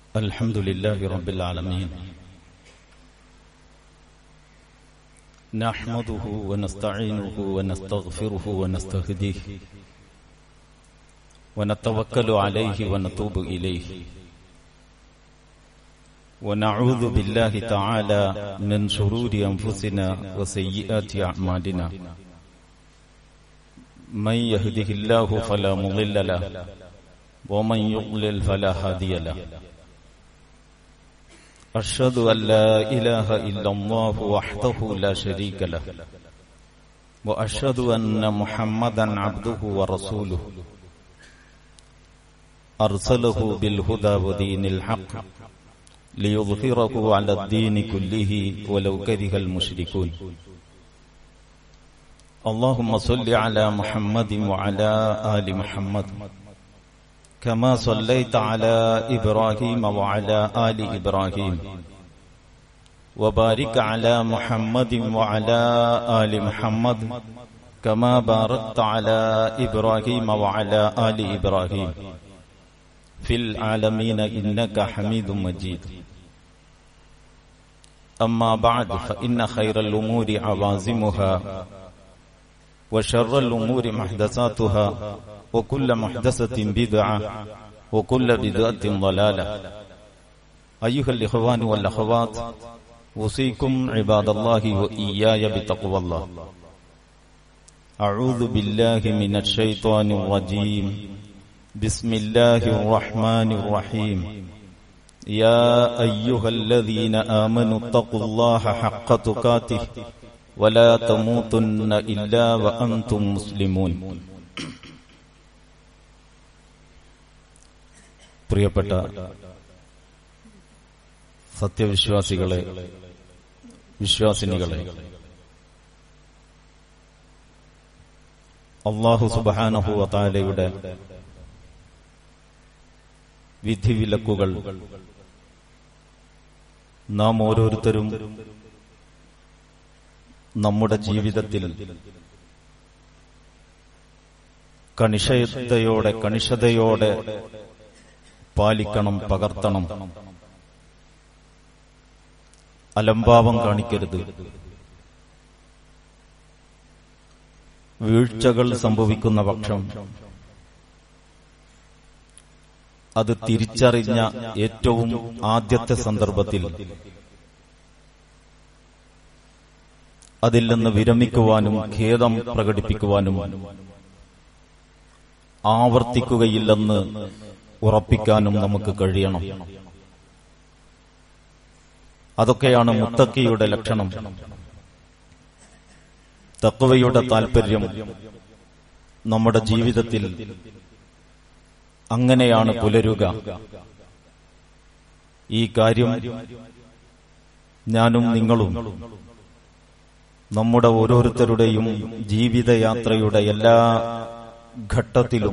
الحمد لله رب العالمين نحمده ونستعينه ونستغفره ونستهديه ونتوكل عليه ونتوب إليه ونعوذ بالله تعالى من شرور أنفسنا وسيئات أعمالنا من يهده الله فلا مضل له ومن يضلل فلا هادي له أشهد أن لا إله إلا الله وحده لا شريك له وأشهد أن محمدا عبده ورسوله أرسله بالهدى ودين الحق ليظهره على الدين كله ولو كره المشركون اللهم صل على محمد وعلى آل محمد كما صليت على إبراهيم وعلى آل إبراهيم وبارك على محمد وعلى آل محمد كما باركت على إبراهيم وعلى آل إبراهيم في العالمين إنك حميد مجيد أما بعد فإن خير الأمور عوازمها وشر الأمور محدثاتها وكل محدثة بدعة وكل بدعة ضلالة أيها الإخوان والأخوات أوصيكم عباد الله وإياي بتقوى الله أعوذ بالله من الشيطان الرجيم بسم الله الرحمن الرحيم يا أيها الذين آمنوا اتقوا الله حق تقاته ولا تموتن إلا وأنتم مسلمون പ്രിയപ്പെട്ട സത്യവിശ്വാസികളെ വിശ്വാസിനികളെ അള്ളാഹു സുബാനഹുവതാലയുടെ വിധിവിലക്കുകൾ നാം ഓരോരുത്തരും നമ്മുടെ ജീവിതത്തിൽ കണിഷതയോടെ കണിഷതയോടെ പാലിക്കണം പകർത്തണം അലംഭാവം കാണിക്കരുത് വീഴ്ചകൾ സംഭവിക്കുന്ന പക്ഷം അത് തിരിച്ചറിഞ്ഞ ഏറ്റവും ആദ്യത്തെ സന്ദർഭത്തിൽ അതിൽ നിന്ന് വിരമിക്കുവാനും ഖേദം പ്രകടിപ്പിക്കുവാനും ആവർത്തിക്കുകയില്ലെന്ന് ഉറപ്പിക്കാനും നമുക്ക് കഴിയണം അതൊക്കെയാണ് മുത്തക്കിയുടെ ലക്ഷണം തക്വയുടെ താൽപര്യം നമ്മുടെ ജീവിതത്തിൽ അങ്ങനെയാണ് പുലരുക ഈ കാര്യം ഞാനും നിങ്ങളും നമ്മുടെ ഓരോരുത്തരുടെയും ജീവിതയാത്രയുടെ എല്ലാ ഘട്ടത്തിലും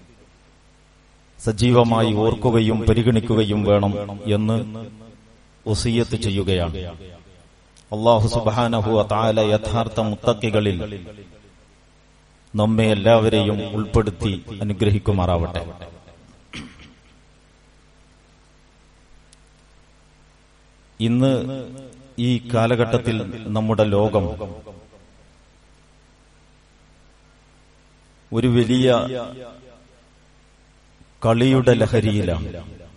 സജീവമായി ഓർക്കുകയും പരിഗണിക്കുകയും വേണം എന്ന് ഒസിയത്ത് ചെയ്യുകയാണ് അള്ളാഹു സുബാനഹു താല യഥാർത്ഥ മുത്തക്കികളിൽ നമ്മെ എല്ലാവരെയും ഉൾപ്പെടുത്തി അനുഗ്രഹിക്കുമാറാവട്ടെ ഇന്ന് ഈ കാലഘട്ടത്തിൽ നമ്മുടെ ലോകം ഒരു വലിയ കളിയുടെ ലഹരിയിലാണ്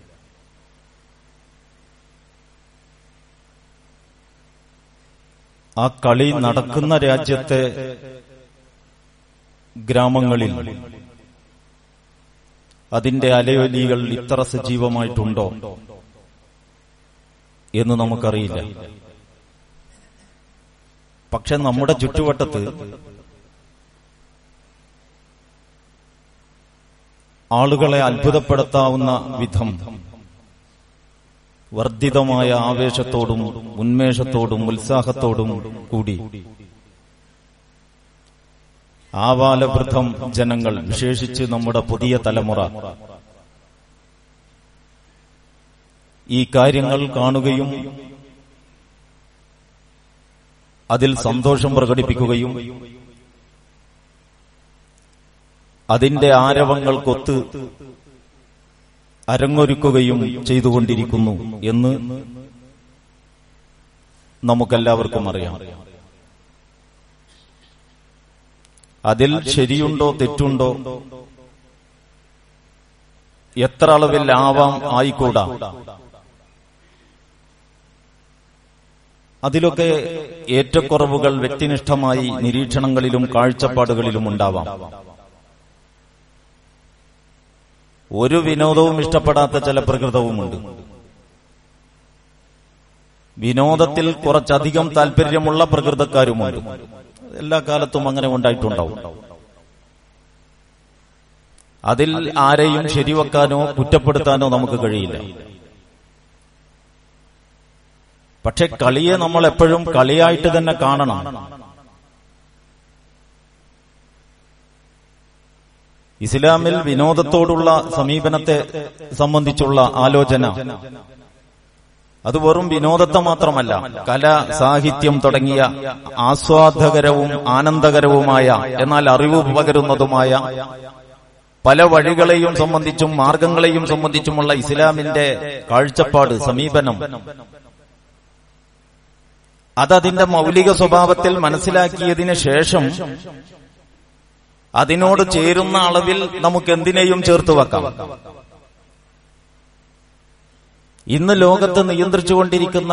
ആ കളി നടക്കുന്ന രാജ്യത്തെ ഗ്രാമങ്ങളിൽ അതിന്റെ അലയൊലികൾ ഇത്ര സജീവമായിട്ടുണ്ടോ എന്ന് നമുക്കറിയില്ല പക്ഷെ നമ്മുടെ ചുറ്റുവട്ടത്ത് ആളുകളെ അത്ഭുതപ്പെടുത്താവുന്ന വിധം വർദ്ധിതമായ ആവേശത്തോടും ഉന്മേഷത്തോടും ഉത്സാഹത്തോടും കൂടി ആവാലവൃദ്ധം ജനങ്ങൾ വിശേഷിച്ച് നമ്മുടെ പുതിയ തലമുറ ഈ കാര്യങ്ങൾ കാണുകയും അതിൽ സന്തോഷം പ്രകടിപ്പിക്കുകയും അതിന്റെ ആരവങ്ങൾക്കൊത്ത് അരങ്ങൊരുക്കുകയും ചെയ്തുകൊണ്ടിരിക്കുന്നു എന്ന് നമുക്കെല്ലാവർക്കും അറിയാം അതിൽ ശരിയുണ്ടോ തെറ്റുണ്ടോ എത്ര അളവിൽ ആവാം ആയിക്കൂടാ അതിലൊക്കെ ഏറ്റക്കുറവുകൾ വ്യക്തിനിഷ്ഠമായി നിരീക്ഷണങ്ങളിലും കാഴ്ചപ്പാടുകളിലും ഉണ്ടാവാം ഒരു വിനോദവും ഇഷ്ടപ്പെടാത്ത ചില പ്രകൃതവുമുണ്ട് വിനോദത്തിൽ കുറച്ചധികം താല്പര്യമുള്ള പ്രകൃതക്കാരുമുണ്ട് എല്ലാ കാലത്തും അങ്ങനെ ഉണ്ടായിട്ടുണ്ടാവും അതിൽ ആരെയും ശരിവെക്കാനോ കുറ്റപ്പെടുത്താനോ നമുക്ക് കഴിയില്ല പക്ഷെ കളിയെ നമ്മൾ എപ്പോഴും കളിയായിട്ട് തന്നെ കാണണം ഇസ്ലാമിൽ വിനോദത്തോടുള്ള സമീപനത്തെ സംബന്ധിച്ചുള്ള ആലോചന അത് വെറും വിനോദത്തെ മാത്രമല്ല കല സാഹിത്യം തുടങ്ങിയ ആസ്വാദകരവും ആനന്ദകരവുമായ എന്നാൽ അറിവ് പകരുന്നതുമായ പല വഴികളെയും സംബന്ധിച്ചും മാർഗങ്ങളെയും സംബന്ധിച്ചുമുള്ള ഇസ്ലാമിന്റെ കാഴ്ചപ്പാട് സമീപനം അതതിന്റെ മൗലിക സ്വഭാവത്തിൽ മനസ്സിലാക്കിയതിന് ശേഷം അതിനോട് ചേരുന്ന അളവിൽ നമുക്ക് എന്തിനേയും ചേർത്ത് വെക്കാം ഇന്ന് ലോകത്ത് നിയന്ത്രിച്ചുകൊണ്ടിരിക്കുന്ന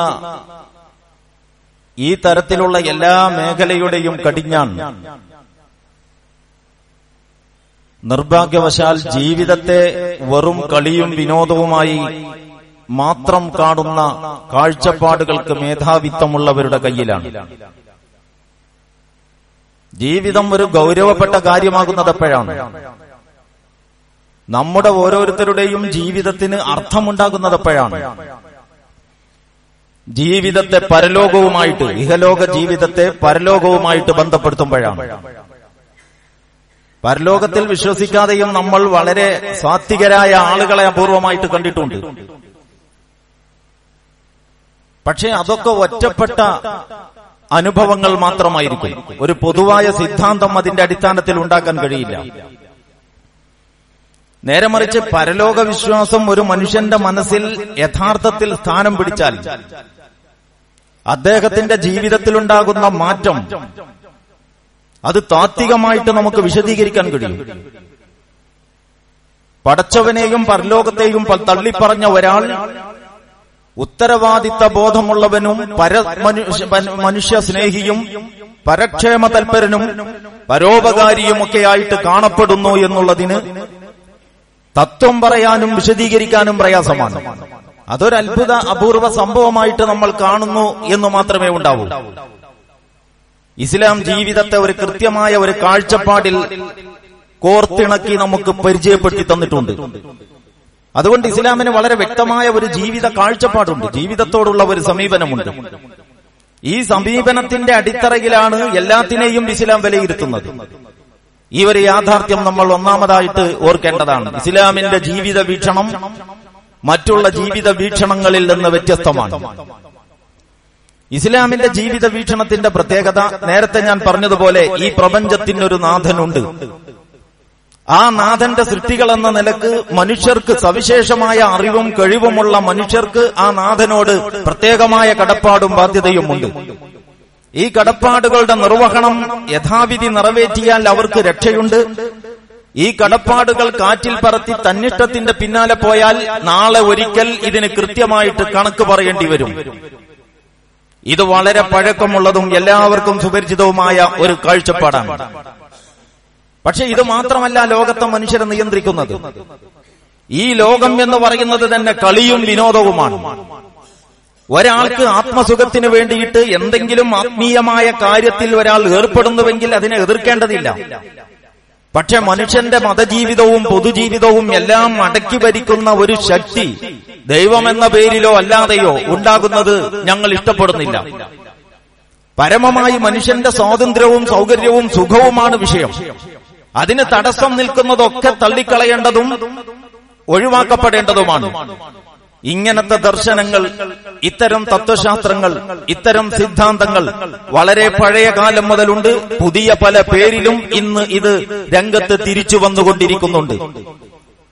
ഈ തരത്തിലുള്ള എല്ലാ മേഖലയുടെയും കടിഞ്ഞാൺ നിർഭാഗ്യവശാൽ ജീവിതത്തെ വെറും കളിയും വിനോദവുമായി മാത്രം കാണുന്ന കാഴ്ചപ്പാടുകൾക്ക് മേധാവിത്വമുള്ളവരുടെ കയ്യിലാണ് ജീവിതം ഒരു ഗൗരവപ്പെട്ട കാര്യമാകുന്നത് എപ്പോഴാണ് നമ്മുടെ ഓരോരുത്തരുടെയും ജീവിതത്തിന് അർത്ഥമുണ്ടാകുന്നത് എപ്പോഴാണ് ജീവിതത്തെ പരലോകവുമായിട്ട് ഇഹലോക ജീവിതത്തെ പരലോകവുമായിട്ട് ബന്ധപ്പെടുത്തുമ്പോഴാണ് പരലോകത്തിൽ വിശ്വസിക്കാതെയും നമ്മൾ വളരെ സാത്വികരായ ആളുകളെ അപൂർവമായിട്ട് കണ്ടിട്ടുണ്ട് പക്ഷെ അതൊക്കെ ഒറ്റപ്പെട്ട അനുഭവങ്ങൾ മാത്രമായിരിക്കും ഒരു പൊതുവായ സിദ്ധാന്തം അതിന്റെ അടിസ്ഥാനത്തിൽ ഉണ്ടാക്കാൻ കഴിയില്ല നേരെ മറിച്ച് പരലോക വിശ്വാസം ഒരു മനുഷ്യന്റെ മനസ്സിൽ യഥാർത്ഥത്തിൽ സ്ഥാനം പിടിച്ചാൽ അദ്ദേഹത്തിന്റെ ജീവിതത്തിലുണ്ടാകുന്ന മാറ്റം അത് താത്വികമായിട്ട് നമുക്ക് വിശദീകരിക്കാൻ കഴിയും പടച്ചവനെയും പരലോകത്തെയും തള്ളിപ്പറഞ്ഞ ഒരാൾ ഉത്തരവാദിത്ത ബോധമുള്ളവനും പര മനുഷ്യ സ്നേഹിയും പരക്ഷേമ തൽപരനും പരോപകാരിയുമൊക്കെയായിട്ട് കാണപ്പെടുന്നു എന്നുള്ളതിന് തത്വം പറയാനും വിശദീകരിക്കാനും പ്രയാസമാണ് അതൊരു അത്ഭുത അപൂർവ സംഭവമായിട്ട് നമ്മൾ കാണുന്നു എന്ന് മാത്രമേ ഉണ്ടാവൂ ഇസ്ലാം ജീവിതത്തെ ഒരു കൃത്യമായ ഒരു കാഴ്ചപ്പാടിൽ കോർത്തിണക്കി നമുക്ക് പരിചയപ്പെടുത്തി തന്നിട്ടുണ്ട് അതുകൊണ്ട് ഇസ്ലാമിന് വളരെ വ്യക്തമായ ഒരു ജീവിത കാഴ്ചപ്പാടുണ്ട് ജീവിതത്തോടുള്ള ഒരു സമീപനമുണ്ട് ഈ സമീപനത്തിന്റെ അടിത്തറയിലാണ് എല്ലാത്തിനെയും ഇസ്ലാം വിലയിരുത്തുന്നത് ഈ ഒരു യാഥാർത്ഥ്യം നമ്മൾ ഒന്നാമതായിട്ട് ഓർക്കേണ്ടതാണ് ഇസ്ലാമിന്റെ ജീവിത വീക്ഷണം മറ്റുള്ള ജീവിത വീക്ഷണങ്ങളിൽ നിന്ന് വ്യത്യസ്തമാണ് ഇസ്ലാമിന്റെ ജീവിത വീക്ഷണത്തിന്റെ പ്രത്യേകത നേരത്തെ ഞാൻ പറഞ്ഞതുപോലെ ഈ പ്രപഞ്ചത്തിനൊരു നാഥനുണ്ട് ആ നാഥന്റെ സൃഷ്ടികൾ എന്ന നിലക്ക് മനുഷ്യർക്ക് സവിശേഷമായ അറിവും കഴിവുമുള്ള മനുഷ്യർക്ക് ആ നാഥനോട് പ്രത്യേകമായ കടപ്പാടും ബാധ്യതയുമുണ്ട് ഈ കടപ്പാടുകളുടെ നിർവഹണം യഥാവിധി നിറവേറ്റിയാൽ അവർക്ക് രക്ഷയുണ്ട് ഈ കടപ്പാടുകൾ കാറ്റിൽ പറത്തി തന്നിഷ്ടത്തിന്റെ പിന്നാലെ പോയാൽ നാളെ ഒരിക്കൽ ഇതിന് കൃത്യമായിട്ട് കണക്ക് പറയേണ്ടി വരും ഇത് വളരെ പഴക്കമുള്ളതും എല്ലാവർക്കും സുപരിചിതവുമായ ഒരു കാഴ്ചപ്പാടാണ് പക്ഷെ ഇത് മാത്രമല്ല ലോകത്തെ മനുഷ്യരെ നിയന്ത്രിക്കുന്നത് ഈ ലോകം എന്ന് പറയുന്നത് തന്നെ കളിയും വിനോദവുമാണ് ഒരാൾക്ക് ആത്മസുഖത്തിന് വേണ്ടിയിട്ട് എന്തെങ്കിലും ആത്മീയമായ കാര്യത്തിൽ ഒരാൾ ഏർപ്പെടുന്നുവെങ്കിൽ അതിനെ എതിർക്കേണ്ടതില്ല പക്ഷെ മനുഷ്യന്റെ മതജീവിതവും പൊതുജീവിതവും എല്ലാം അടക്കി ഭരിക്കുന്ന ഒരു ശക്തി ദൈവമെന്ന പേരിലോ അല്ലാതെയോ ഉണ്ടാകുന്നത് ഞങ്ങൾ ഇഷ്ടപ്പെടുന്നില്ല പരമമായി മനുഷ്യന്റെ സ്വാതന്ത്ര്യവും സൗകര്യവും സുഖവുമാണ് വിഷയം അതിന് തടസ്സം നിൽക്കുന്നതൊക്കെ തള്ളിക്കളയേണ്ടതും ഒഴിവാക്കപ്പെടേണ്ടതുമാണ് ഇങ്ങനത്തെ ദർശനങ്ങൾ ഇത്തരം തത്വശാസ്ത്രങ്ങൾ ഇത്തരം സിദ്ധാന്തങ്ങൾ വളരെ പഴയ കാലം മുതലുണ്ട് പുതിയ പല പേരിലും ഇന്ന് ഇത് രംഗത്ത് തിരിച്ചു വന്നുകൊണ്ടിരിക്കുന്നുണ്ട്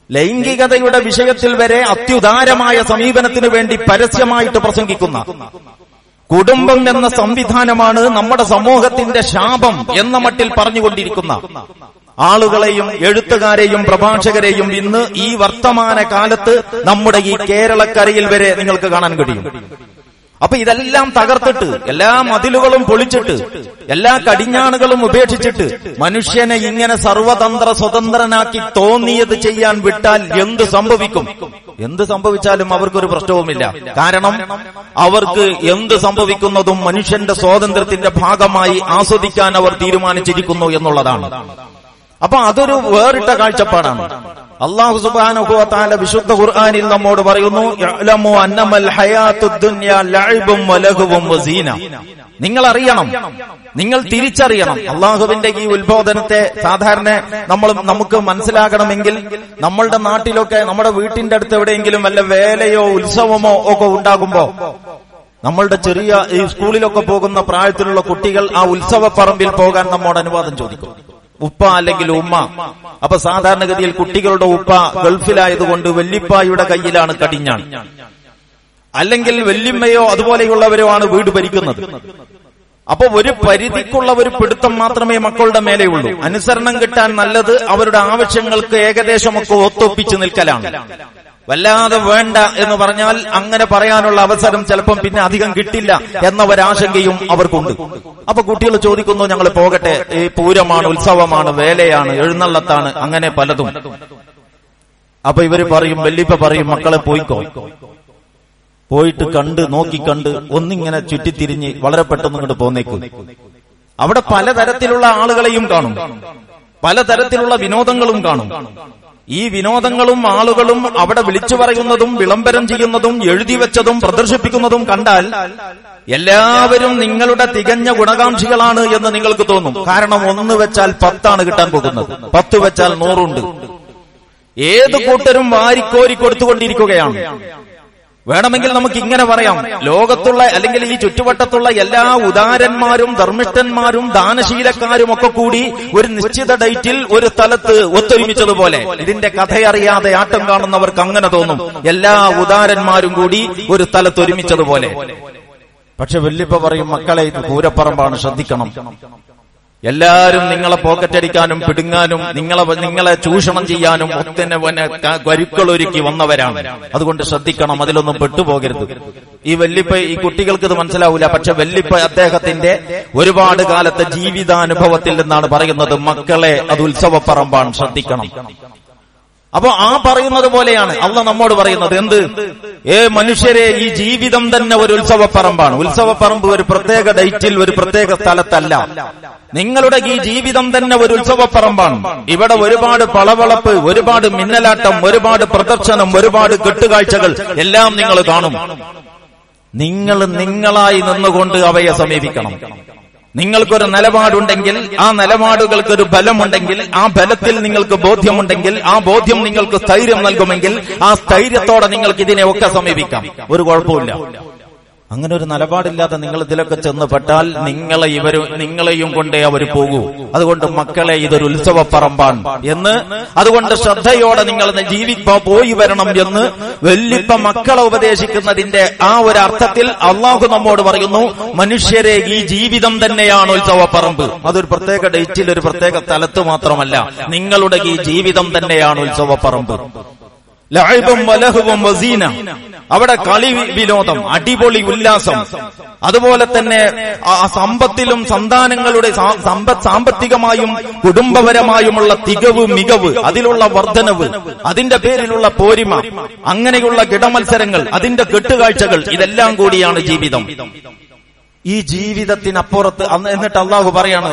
ലൈംഗികതയുടെ വിഷയത്തിൽ വരെ അത്യുദാരമായ സമീപനത്തിന് വേണ്ടി പരസ്യമായിട്ട് പ്രസംഗിക്കുന്ന കുടുംബം എന്ന സംവിധാനമാണ് നമ്മുടെ സമൂഹത്തിന്റെ ശാപം എന്ന മട്ടിൽ പറഞ്ഞുകൊണ്ടിരിക്കുന്ന ആളുകളെയും എഴുത്തുകാരെയും പ്രഭാഷകരെയും ഇന്ന് ഈ വർത്തമാന കാലത്ത് നമ്മുടെ ഈ കേരളക്കരയിൽ വരെ നിങ്ങൾക്ക് കാണാൻ കഴിയും അപ്പൊ ഇതെല്ലാം തകർത്തിട്ട് എല്ലാ മതിലുകളും പൊളിച്ചിട്ട് എല്ലാ കടിഞ്ഞാണുകളും ഉപേക്ഷിച്ചിട്ട് മനുഷ്യനെ ഇങ്ങനെ സർവതന്ത്ര സ്വതന്ത്രനാക്കി തോന്നിയത് ചെയ്യാൻ വിട്ടാൽ എന്ത് സംഭവിക്കും എന്ത് സംഭവിച്ചാലും അവർക്കൊരു പ്രശ്നവുമില്ല കാരണം അവർക്ക് എന്ത് സംഭവിക്കുന്നതും മനുഷ്യന്റെ സ്വാതന്ത്ര്യത്തിന്റെ ഭാഗമായി ആസ്വദിക്കാൻ അവർ തീരുമാനിച്ചിരിക്കുന്നു എന്നുള്ളതാണ് അപ്പൊ അതൊരു വേറിട്ട കാഴ്ചപ്പാടാണ് അള്ളാഹു സുബാനുഭവത്താല വിശുദ്ധ ഖുർആാനിൽ നമ്മോട് പറയുന്നു "യഅ്ലമു അന്നമൽ ഹയാത്തുദ് ദുനിയ ലഅബും വലഹുവും വസീന." നിങ്ങൾ അറിയണം നിങ്ങൾ തിരിച്ചറിയണം അള്ളാഹുവിന്റെ ഈ ഉത്ബോധനത്തെ സാധാരണ നമ്മൾ നമുക്ക് മനസ്സിലാകണമെങ്കിൽ നമ്മളുടെ നാട്ടിലൊക്കെ നമ്മുടെ വീട്ടിന്റെ അടുത്ത് എവിടെയെങ്കിലും വല്ല വേലയോ ഉത്സവമോ ഒക്കെ ഉണ്ടാകുമ്പോ നമ്മളുടെ ചെറിയ ഈ സ്കൂളിലൊക്കെ പോകുന്ന പ്രായത്തിലുള്ള കുട്ടികൾ ആ ഉത്സവ പറമ്പിൽ പോകാൻ നമ്മോട് അനുവാദം ചോദിക്കും ഉപ്പ അല്ലെങ്കിൽ ഉമ്മ അപ്പൊ സാധാരണഗതിയിൽ കുട്ടികളുടെ ഉപ്പ ഗൾഫിലായതുകൊണ്ട് വല്ലിപ്പായുടെ കയ്യിലാണ് കടിഞ്ഞാൺ അല്ലെങ്കിൽ വല്യമ്മയോ അതുപോലെയുള്ളവരോ ആണ് വീട് ഭരിക്കുന്നത് അപ്പൊ ഒരു പരിധിക്കുള്ള ഒരു പിടുത്തം മാത്രമേ മക്കളുടെ മേലെയുള്ളൂ അനുസരണം കിട്ടാൻ നല്ലത് അവരുടെ ആവശ്യങ്ങൾക്ക് ഏകദേശമൊക്കെ ഒത്തൊപ്പിച്ച് നിൽക്കലാണ് വല്ലാതെ വേണ്ട എന്ന് പറഞ്ഞാൽ അങ്ങനെ പറയാനുള്ള അവസരം ചിലപ്പം പിന്നെ അധികം കിട്ടില്ല എന്ന ഒരാശങ്കയും അവർക്കുണ്ട് അപ്പൊ കുട്ടികൾ ചോദിക്കുന്നു ഞങ്ങൾ പോകട്ടെ ഈ പൂരമാണ് ഉത്സവമാണ് വേലയാണ് എഴുന്നള്ളത്താണ് അങ്ങനെ പലതും അപ്പൊ ഇവര് പറയും വല്ലിപ്പ പറയും മക്കളെ പോയിക്കോ പോയിട്ട് കണ്ട് നോക്കി കണ്ട് ഒന്നിങ്ങനെ ചുറ്റിത്തിരിഞ്ഞ് വളരെ പെട്ടെന്ന് ഇങ്ങോട്ട് പോന്നേക്കും അവിടെ പലതരത്തിലുള്ള ആളുകളെയും കാണും പലതരത്തിലുള്ള വിനോദങ്ങളും കാണും ഈ വിനോദങ്ങളും ആളുകളും അവിടെ വിളിച്ചു പറയുന്നതും വിളംബരം ചെയ്യുന്നതും എഴുതി വെച്ചതും പ്രദർശിപ്പിക്കുന്നതും കണ്ടാൽ എല്ലാവരും നിങ്ങളുടെ തികഞ്ഞ ഗുണകാംക്ഷികളാണ് എന്ന് നിങ്ങൾക്ക് തോന്നും കാരണം ഒന്ന് വെച്ചാൽ പത്താണ് കിട്ടാൻ പോകുന്നത് പത്ത് വെച്ചാൽ നൂറുണ്ട് ഏത് കൂട്ടരും വാരിക്കോരി കൊടുത്തുകൊണ്ടിരിക്കുകയാണ് വേണമെങ്കിൽ നമുക്ക് ഇങ്ങനെ പറയാം ലോകത്തുള്ള അല്ലെങ്കിൽ ഈ ചുറ്റുവട്ടത്തുള്ള എല്ലാ ഉദാരന്മാരും ധർമ്മിഷ്ഠന്മാരും ദാനശീലക്കാരും ഒക്കെ കൂടി ഒരു നിശ്ചിത ഡേറ്റിൽ ഒരു സ്ഥലത്ത് ഒത്തൊരുമിച്ചതുപോലെ ഇതിന്റെ കഥയറിയാതെ ആട്ടം കാണുന്നവർക്ക് അങ്ങനെ തോന്നും എല്ലാ ഉദാരന്മാരും കൂടി ഒരു സ്ഥലത്ത് ഒരുമിച്ചതുപോലെ പക്ഷെ വല്യപ്പ പറയും മക്കളെ ഇത് പൂരപ്പറമ്പാണ് ശ്രദ്ധിക്കണം എല്ലാരും നിങ്ങളെ പോക്കറ്റടിക്കാനും പിടുങ്ങാനും നിങ്ങളെ നിങ്ങളെ ചൂഷണം ചെയ്യാനും ഒത്തിനെ കരുക്കളൊരുക്കി വന്നവരാണ് അതുകൊണ്ട് ശ്രദ്ധിക്കണം അതിലൊന്നും പെട്ടുപോകരുത് ഈ വല്ലിപ്പ ഈ കുട്ടികൾക്ക് ഇത് മനസ്സിലാവില്ല പക്ഷെ വല്ലിപ്പ അദ്ദേഹത്തിന്റെ ഒരുപാട് കാലത്തെ ജീവിതാനുഭവത്തിൽ നിന്നാണ് പറയുന്നത് മക്കളെ അത് ഉത്സവപ്പറമ്പാണ് ശ്രദ്ധിക്കണം അപ്പൊ ആ പറയുന്നത് പോലെയാണ് അള്ള നമ്മോട് പറയുന്നത് എന്ത് ഏ മനുഷ്യരെ ഈ ജീവിതം തന്നെ ഒരു ഉത്സവപ്പറമ്പാണ് ഉത്സവപ്പറമ്പ് ഒരു പ്രത്യേക ഡേറ്റിൽ ഒരു പ്രത്യേക സ്ഥലത്തല്ല നിങ്ങളുടെ ഈ ജീവിതം തന്നെ ഒരു ഉത്സവപ്പറമ്പാണ് ഇവിടെ ഒരുപാട് പളവളപ്പ് ഒരുപാട് മിന്നലാട്ടം ഒരുപാട് പ്രദർശനം ഒരുപാട് കെട്ടുകാഴ്ചകൾ എല്ലാം നിങ്ങൾ കാണും നിങ്ങൾ നിങ്ങളായി നിന്നുകൊണ്ട് അവയെ സമീപിക്കണം നിങ്ങൾക്കൊരു നിലപാടുണ്ടെങ്കിൽ ആ നിലപാടുകൾക്കൊരു ബലമുണ്ടെങ്കിൽ ആ ബലത്തിൽ നിങ്ങൾക്ക് ബോധ്യമുണ്ടെങ്കിൽ ആ ബോധ്യം നിങ്ങൾക്ക് സ്ഥൈര്യം നൽകുമെങ്കിൽ ആ സ്ഥൈര്യത്തോടെ നിങ്ങൾക്ക് ഇതിനെ ഒക്കെ സമീപിക്കാം ഒരു കുഴപ്പമില്ല അങ്ങനെ ഒരു നിലപാടില്ലാതെ നിങ്ങൾ ഇതിലൊക്കെ ചെന്ന് പെട്ടാൽ നിങ്ങളെ ഇവര് നിങ്ങളെയും കൊണ്ടേ അവർ പോകൂ അതുകൊണ്ട് മക്കളെ ഇതൊരു ഉത്സവപ്പറമ്പാണ് എന്ന് അതുകൊണ്ട് ശ്രദ്ധയോടെ നിങ്ങൾ ജീവിപ്പ പോയി വരണം എന്ന് വല്ലിപ്പ മക്കളെ ഉപദേശിക്കുന്നതിന്റെ ആ ഒരു അർത്ഥത്തിൽ അള്ളാഹു നമ്മോട് പറയുന്നു മനുഷ്യരെ ഈ ജീവിതം തന്നെയാണ് ഉത്സവപ്പറമ്പ് അതൊരു പ്രത്യേക ഡേറ്റിൽ ഒരു പ്രത്യേക സ്ഥലത്ത് മാത്രമല്ല നിങ്ങളുടെ ഈ ജീവിതം തന്നെയാണ് ഉത്സവപ്പറമ്പ് ലഹബും വലഹുവും വസീന അവിടെ കളി വിനോദം അടിപൊളി ഉല്ലാസം അതുപോലെ തന്നെ ആ സമ്പത്തിലും സന്താനങ്ങളുടെ സമ്പത്ത് സാമ്പത്തികമായും കുടുംബപരമായുമുള്ള തികവ് മികവ് അതിലുള്ള വർധനവ് അതിന്റെ പേരിലുള്ള പോരിമ അങ്ങനെയുള്ള കിടമത്സരങ്ങൾ അതിന്റെ കെട്ടുകാഴ്ചകൾ ഇതെല്ലാം കൂടിയാണ് ജീവിതം ഈ ജീവിതത്തിനപ്പുറത്ത് അന്ന് എന്നിട്ട് അള്ളാഹു പറയാണ്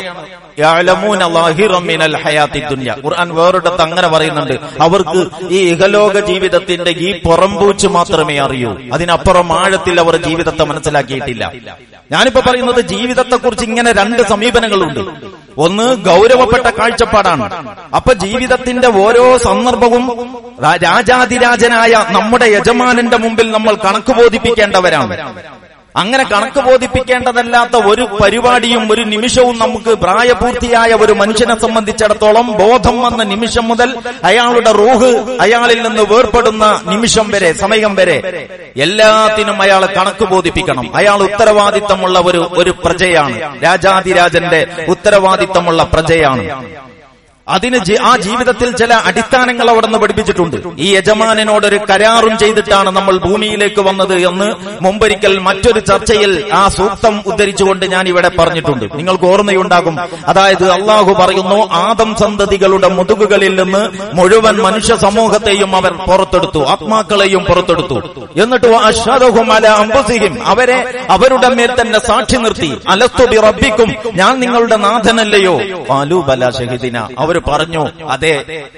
ഖുർആൻ വേറൊരിടത്ത് അങ്ങനെ പറയുന്നുണ്ട് അവർക്ക് ഈ ഇഹലോക ജീവിതത്തിന്റെ ഈ പുറംപൂച്ച് മാത്രമേ അറിയൂ അതിനപ്പുറം ആഴത്തിൽ അവർ ജീവിതത്തെ മനസ്സിലാക്കിയിട്ടില്ല ഞാനിപ്പോ പറയുന്നത് ജീവിതത്തെക്കുറിച്ച് ഇങ്ങനെ രണ്ട് സമീപനങ്ങളുണ്ട് ഒന്ന് ഗൗരവപ്പെട്ട കാഴ്ചപ്പാടാണ് അപ്പൊ ജീവിതത്തിന്റെ ഓരോ സന്ദർഭവും രാജാതിരാജനായ നമ്മുടെ യജമാനന്റെ മുമ്പിൽ നമ്മൾ കണക്ക് ബോധിപ്പിക്കേണ്ടവരാണ് അങ്ങനെ കണക്ക് ബോധിപ്പിക്കേണ്ടതല്ലാത്ത ഒരു പരിപാടിയും ഒരു നിമിഷവും നമുക്ക് പ്രായപൂർത്തിയായ ഒരു മനുഷ്യനെ സംബന്ധിച്ചിടത്തോളം ബോധം വന്ന നിമിഷം മുതൽ അയാളുടെ റൂഹ് അയാളിൽ നിന്ന് വേർപെടുന്ന നിമിഷം വരെ സമയം വരെ എല്ലാത്തിനും അയാൾ കണക്ക് ബോധിപ്പിക്കണം അയാൾ ഉത്തരവാദിത്തമുള്ള ഒരു ഒരു പ്രജയാണ് രാജാതിരാജന്റെ ഉത്തരവാദിത്തമുള്ള പ്രജയാണ് അതിന് ജി- ആ ജീവിതത്തിൽ ചില അടിസ്ഥാനങ്ങൾ അവിടെ നിന്ന് പഠിപ്പിച്ചിട്ടുണ്ട് ഈ യജമാനനോട് ഒരു കരാറും ചെയ്തിട്ടാണ് നമ്മൾ ഭൂമിയിലേക്ക് വന്നത് എന്ന് മുമ്പൊരിക്കൽ മറ്റൊരു ചർച്ചയിൽ ആ സൂക്തം ഉദ്ധരിച്ചുകൊണ്ട് ഞാൻ ഇവിടെ പറഞ്ഞിട്ടുണ്ട് നിങ്ങൾക്ക് ഓർമ്മയുണ്ടാകും അതായത് അള്ളാഹു പറയുന്നു ആദം സന്തതികളുടെ മുതുകുകളിൽ നിന്ന് മുഴുവൻ മനുഷ്യ സമൂഹത്തെയും അവർ പുറത്തെടുത്തു ആത്മാക്കളെയും പുറത്തെടുത്തു എന്നിട്ട് അശ്വതഹും അല അംബുസിഹിം അവരെ അവരുടെ മേൽ തന്നെ സാക്ഷി നിർത്തി അലസ്തു ബി റബ്ബിക്കും ഞാൻ നിങ്ങളുടെ നാഥനല്ലയോ ആലു ബല ഷഹിദിന അവർ പറഞ്ഞു അതെ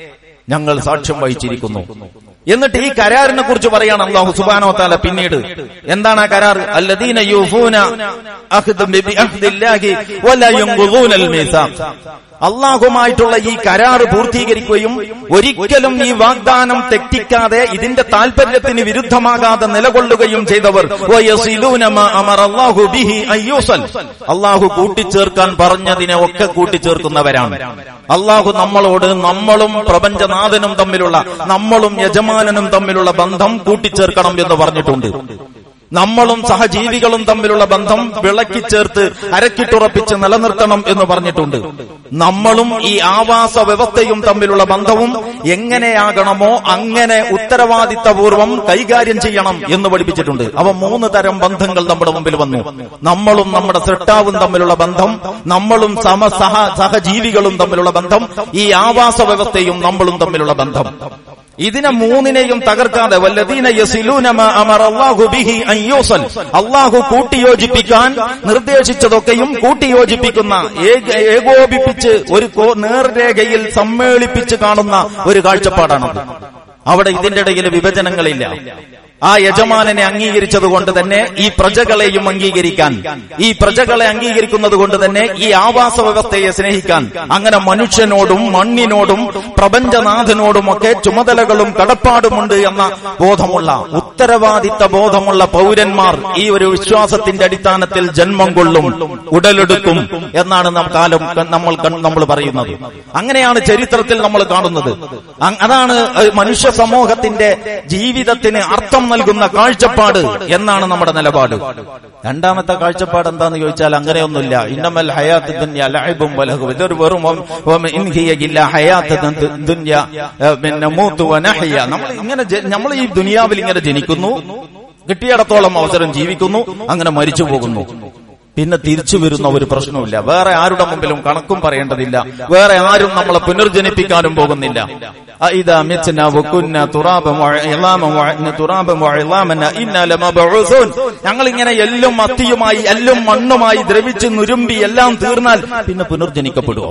ഞങ്ങൾ സാക്ഷ്യം വഹിച്ചിരിക്കുന്നു എന്നിട്ട് ഈ കരാറിനെ കുറിച്ച് പറയാണ് അള്ളാഹു സുബാനോ താല പിന്നീട് എന്താണ് ആ കരാർ അല്ലദീന യൂഫൂന അഹ്ദ ബി അഹ്ദില്ലാഹി വലാ യൻഖുദൂനൽ മീസാഖ് അള്ളാഹുമായിട്ടുള്ള ഈ കരാറ് പൂർത്തീകരിക്കുകയും ഒരിക്കലും ഈ വാഗ്ദാനം തെറ്റിക്കാതെ ഇതിന്റെ താല്പര്യത്തിന് വിരുദ്ധമാകാതെ നിലകൊള്ളുകയും ചെയ്തവർ വയസിലൂന മാ അമറ അല്ലാഹു ബിഹി അൻ യൂസൽ. അള്ളാഹു കൂട്ടിച്ചേർക്കാൻ പറഞ്ഞതിനെ ഒക്കെ കൂട്ടിച്ചേർക്കുന്നവരാണ് അള്ളാഹു നമ്മളോട് നമ്മളും പ്രപഞ്ചനാഥനും തമ്മിലുള്ള നമ്മളും യജമാനനും തമ്മിലുള്ള ബന്ധം കൂട്ടിച്ചേർക്കണം എന്ന് പറഞ്ഞിട്ടുണ്ട് നമ്മളും സഹജീവികളും തമ്മിലുള്ള ബന്ധം വിളക്കി ചേർത്ത് അരക്കിട്ടുറപ്പിച്ച് നിലനിർത്തണം എന്ന് പറഞ്ഞിട്ടുണ്ട് നമ്മളും ഈ ആവാസ വ്യവസ്ഥയും തമ്മിലുള്ള ബന്ധവും എങ്ങനെയാകണമോ അങ്ങനെ ഉത്തരവാദിത്തപൂർവം കൈകാര്യം ചെയ്യണം എന്ന് പഠിപ്പിച്ചിട്ടുണ്ട് അവ മൂന്ന് തരം ബന്ധങ്ങൾ നമ്മുടെ മുമ്പിൽ വന്നു നമ്മളും നമ്മുടെ സൃഷ്ടാവും തമ്മിലുള്ള ബന്ധം നമ്മളും സമ സഹ സഹജീവികളും തമ്മിലുള്ള ബന്ധം ഈ ആവാസ വ്യവസ്ഥയും നമ്മളും തമ്മിലുള്ള ബന്ധം ഇതിനെ മൂന്നിനെയും തകർക്കാതെ വല്ലദീന യസിലൂന മാ അമറ അല്ലാഹു ബിഹി അൻ യൂസൽ അല്ലാഹു കൂട്ടിയോജിപ്പിക്കാൻ നിർദ്ദേശിച്ചതൊക്കെയും കൂട്ടിയോജിപ്പിക്കുന്ന ഏക- ഏകോപിപ്പിച്ച് ഒരു കോ- നേർരേഖയിൽ സമ്മേളിപ്പിച്ച് കാണുന്ന ഒരു കാഴ്ചപ്പാടാണത് അവിടെ ഇതിന്റെ ഇടയിൽ വിഭജനങ്ങളില്ല ആ യജമാനനെ അംഗീകരിച്ചത് കൊണ്ട് തന്നെ ഈ പ്രജകളെയും അംഗീകരിക്കാൻ ഈ പ്രജകളെ അംഗീകരിക്കുന്നത് കൊണ്ട് തന്നെ ഈ ആവാസ വ്യവസ്ഥയെ സ്നേഹിക്കാൻ അങ്ങനെ മനുഷ്യനോടും മണ്ണിനോടും പ്രപഞ്ചനാഥനോടുമൊക്കെ ചുമതലകളും കടപ്പാടുമുണ്ട് എന്ന ബോധമുള്ള ഉത്തരവാദിത്ത ബോധമുള്ള പൗരന്മാർ ഈ ഒരു വിശ്വാസത്തിന്റെ അടിസ്ഥാനത്തിൽ ജന്മം കൊള്ളും ഉടലെടുക്കും എന്നാണ് നാം കാലം നമ്മൾ കൺ- നമ്മൾ പറയുന്നത് അങ്ങനെയാണ് ചരിത്രത്തിൽ നമ്മൾ കാണുന്നത് അ- അതാണ് ഏഹ്, മനുഷ്യ സമൂഹത്തിന്റെ ജീവിതത്തിന് അർത്ഥം നൽകുന്ന കാഴ്ചപ്പാട് എന്നാണ് നമ്മുടെ നിലപാട് രണ്ടാമത്തെ കാഴ്ചപ്പാട് എന്താന്ന് ചോദിച്ചാൽ അങ്ങനെയൊന്നുമില്ല ഇന്നമൽ ഹയാത്ത് ദുന്യ ലഅബും വലഹു ഇതൊരു വെറും വം- വം ഇൻ ഹിയ ഇല്ല ഹയാത്ത് ദു- ദുന്യ ഏഹ്, പിന്നെ മൂത്തു വനഹ്യ നമ്മൾ ഇങ്ങനെ ജ- നമ്മൾ ഈ ദുനിയാവിൽ ഇങ്ങനെ ജനിക്കുന്നു കിട്ടിയിടത്തോളം അവസരം ജീവിക്കുന്നു അങ്ങനെ മരിച്ചു പോകുന്നു പിന്നെ തിരിച്ചു വരുന്ന ഒരു പ്രശ്നവുമില്ല വേറെ ആരുടെ മുമ്പിലും കണക്കും പറയേണ്ടതില്ല വേറെ ആരും നമ്മളെ പുനർജനിപ്പിക്കാനും പോകുന്നില്ല അഇദാ മിത്ന വകുന്ന തുറാബൻ വഇളാമൻ വഅന്ന തുറാബൻ വഇളാമൻ ഇന്നാ ലമബഊസൂൻ ഞങ്ങൾ ഇങ്ങനെ എല്ലും അത്തിയുമായി എല്ലും മണ്ണുമായി ദ്രവിച്ച് നുരുമ്പി എല്ലാം തീർന്നാൽ പിന്നെ പുനർജനിക്കപ്പെടുമോ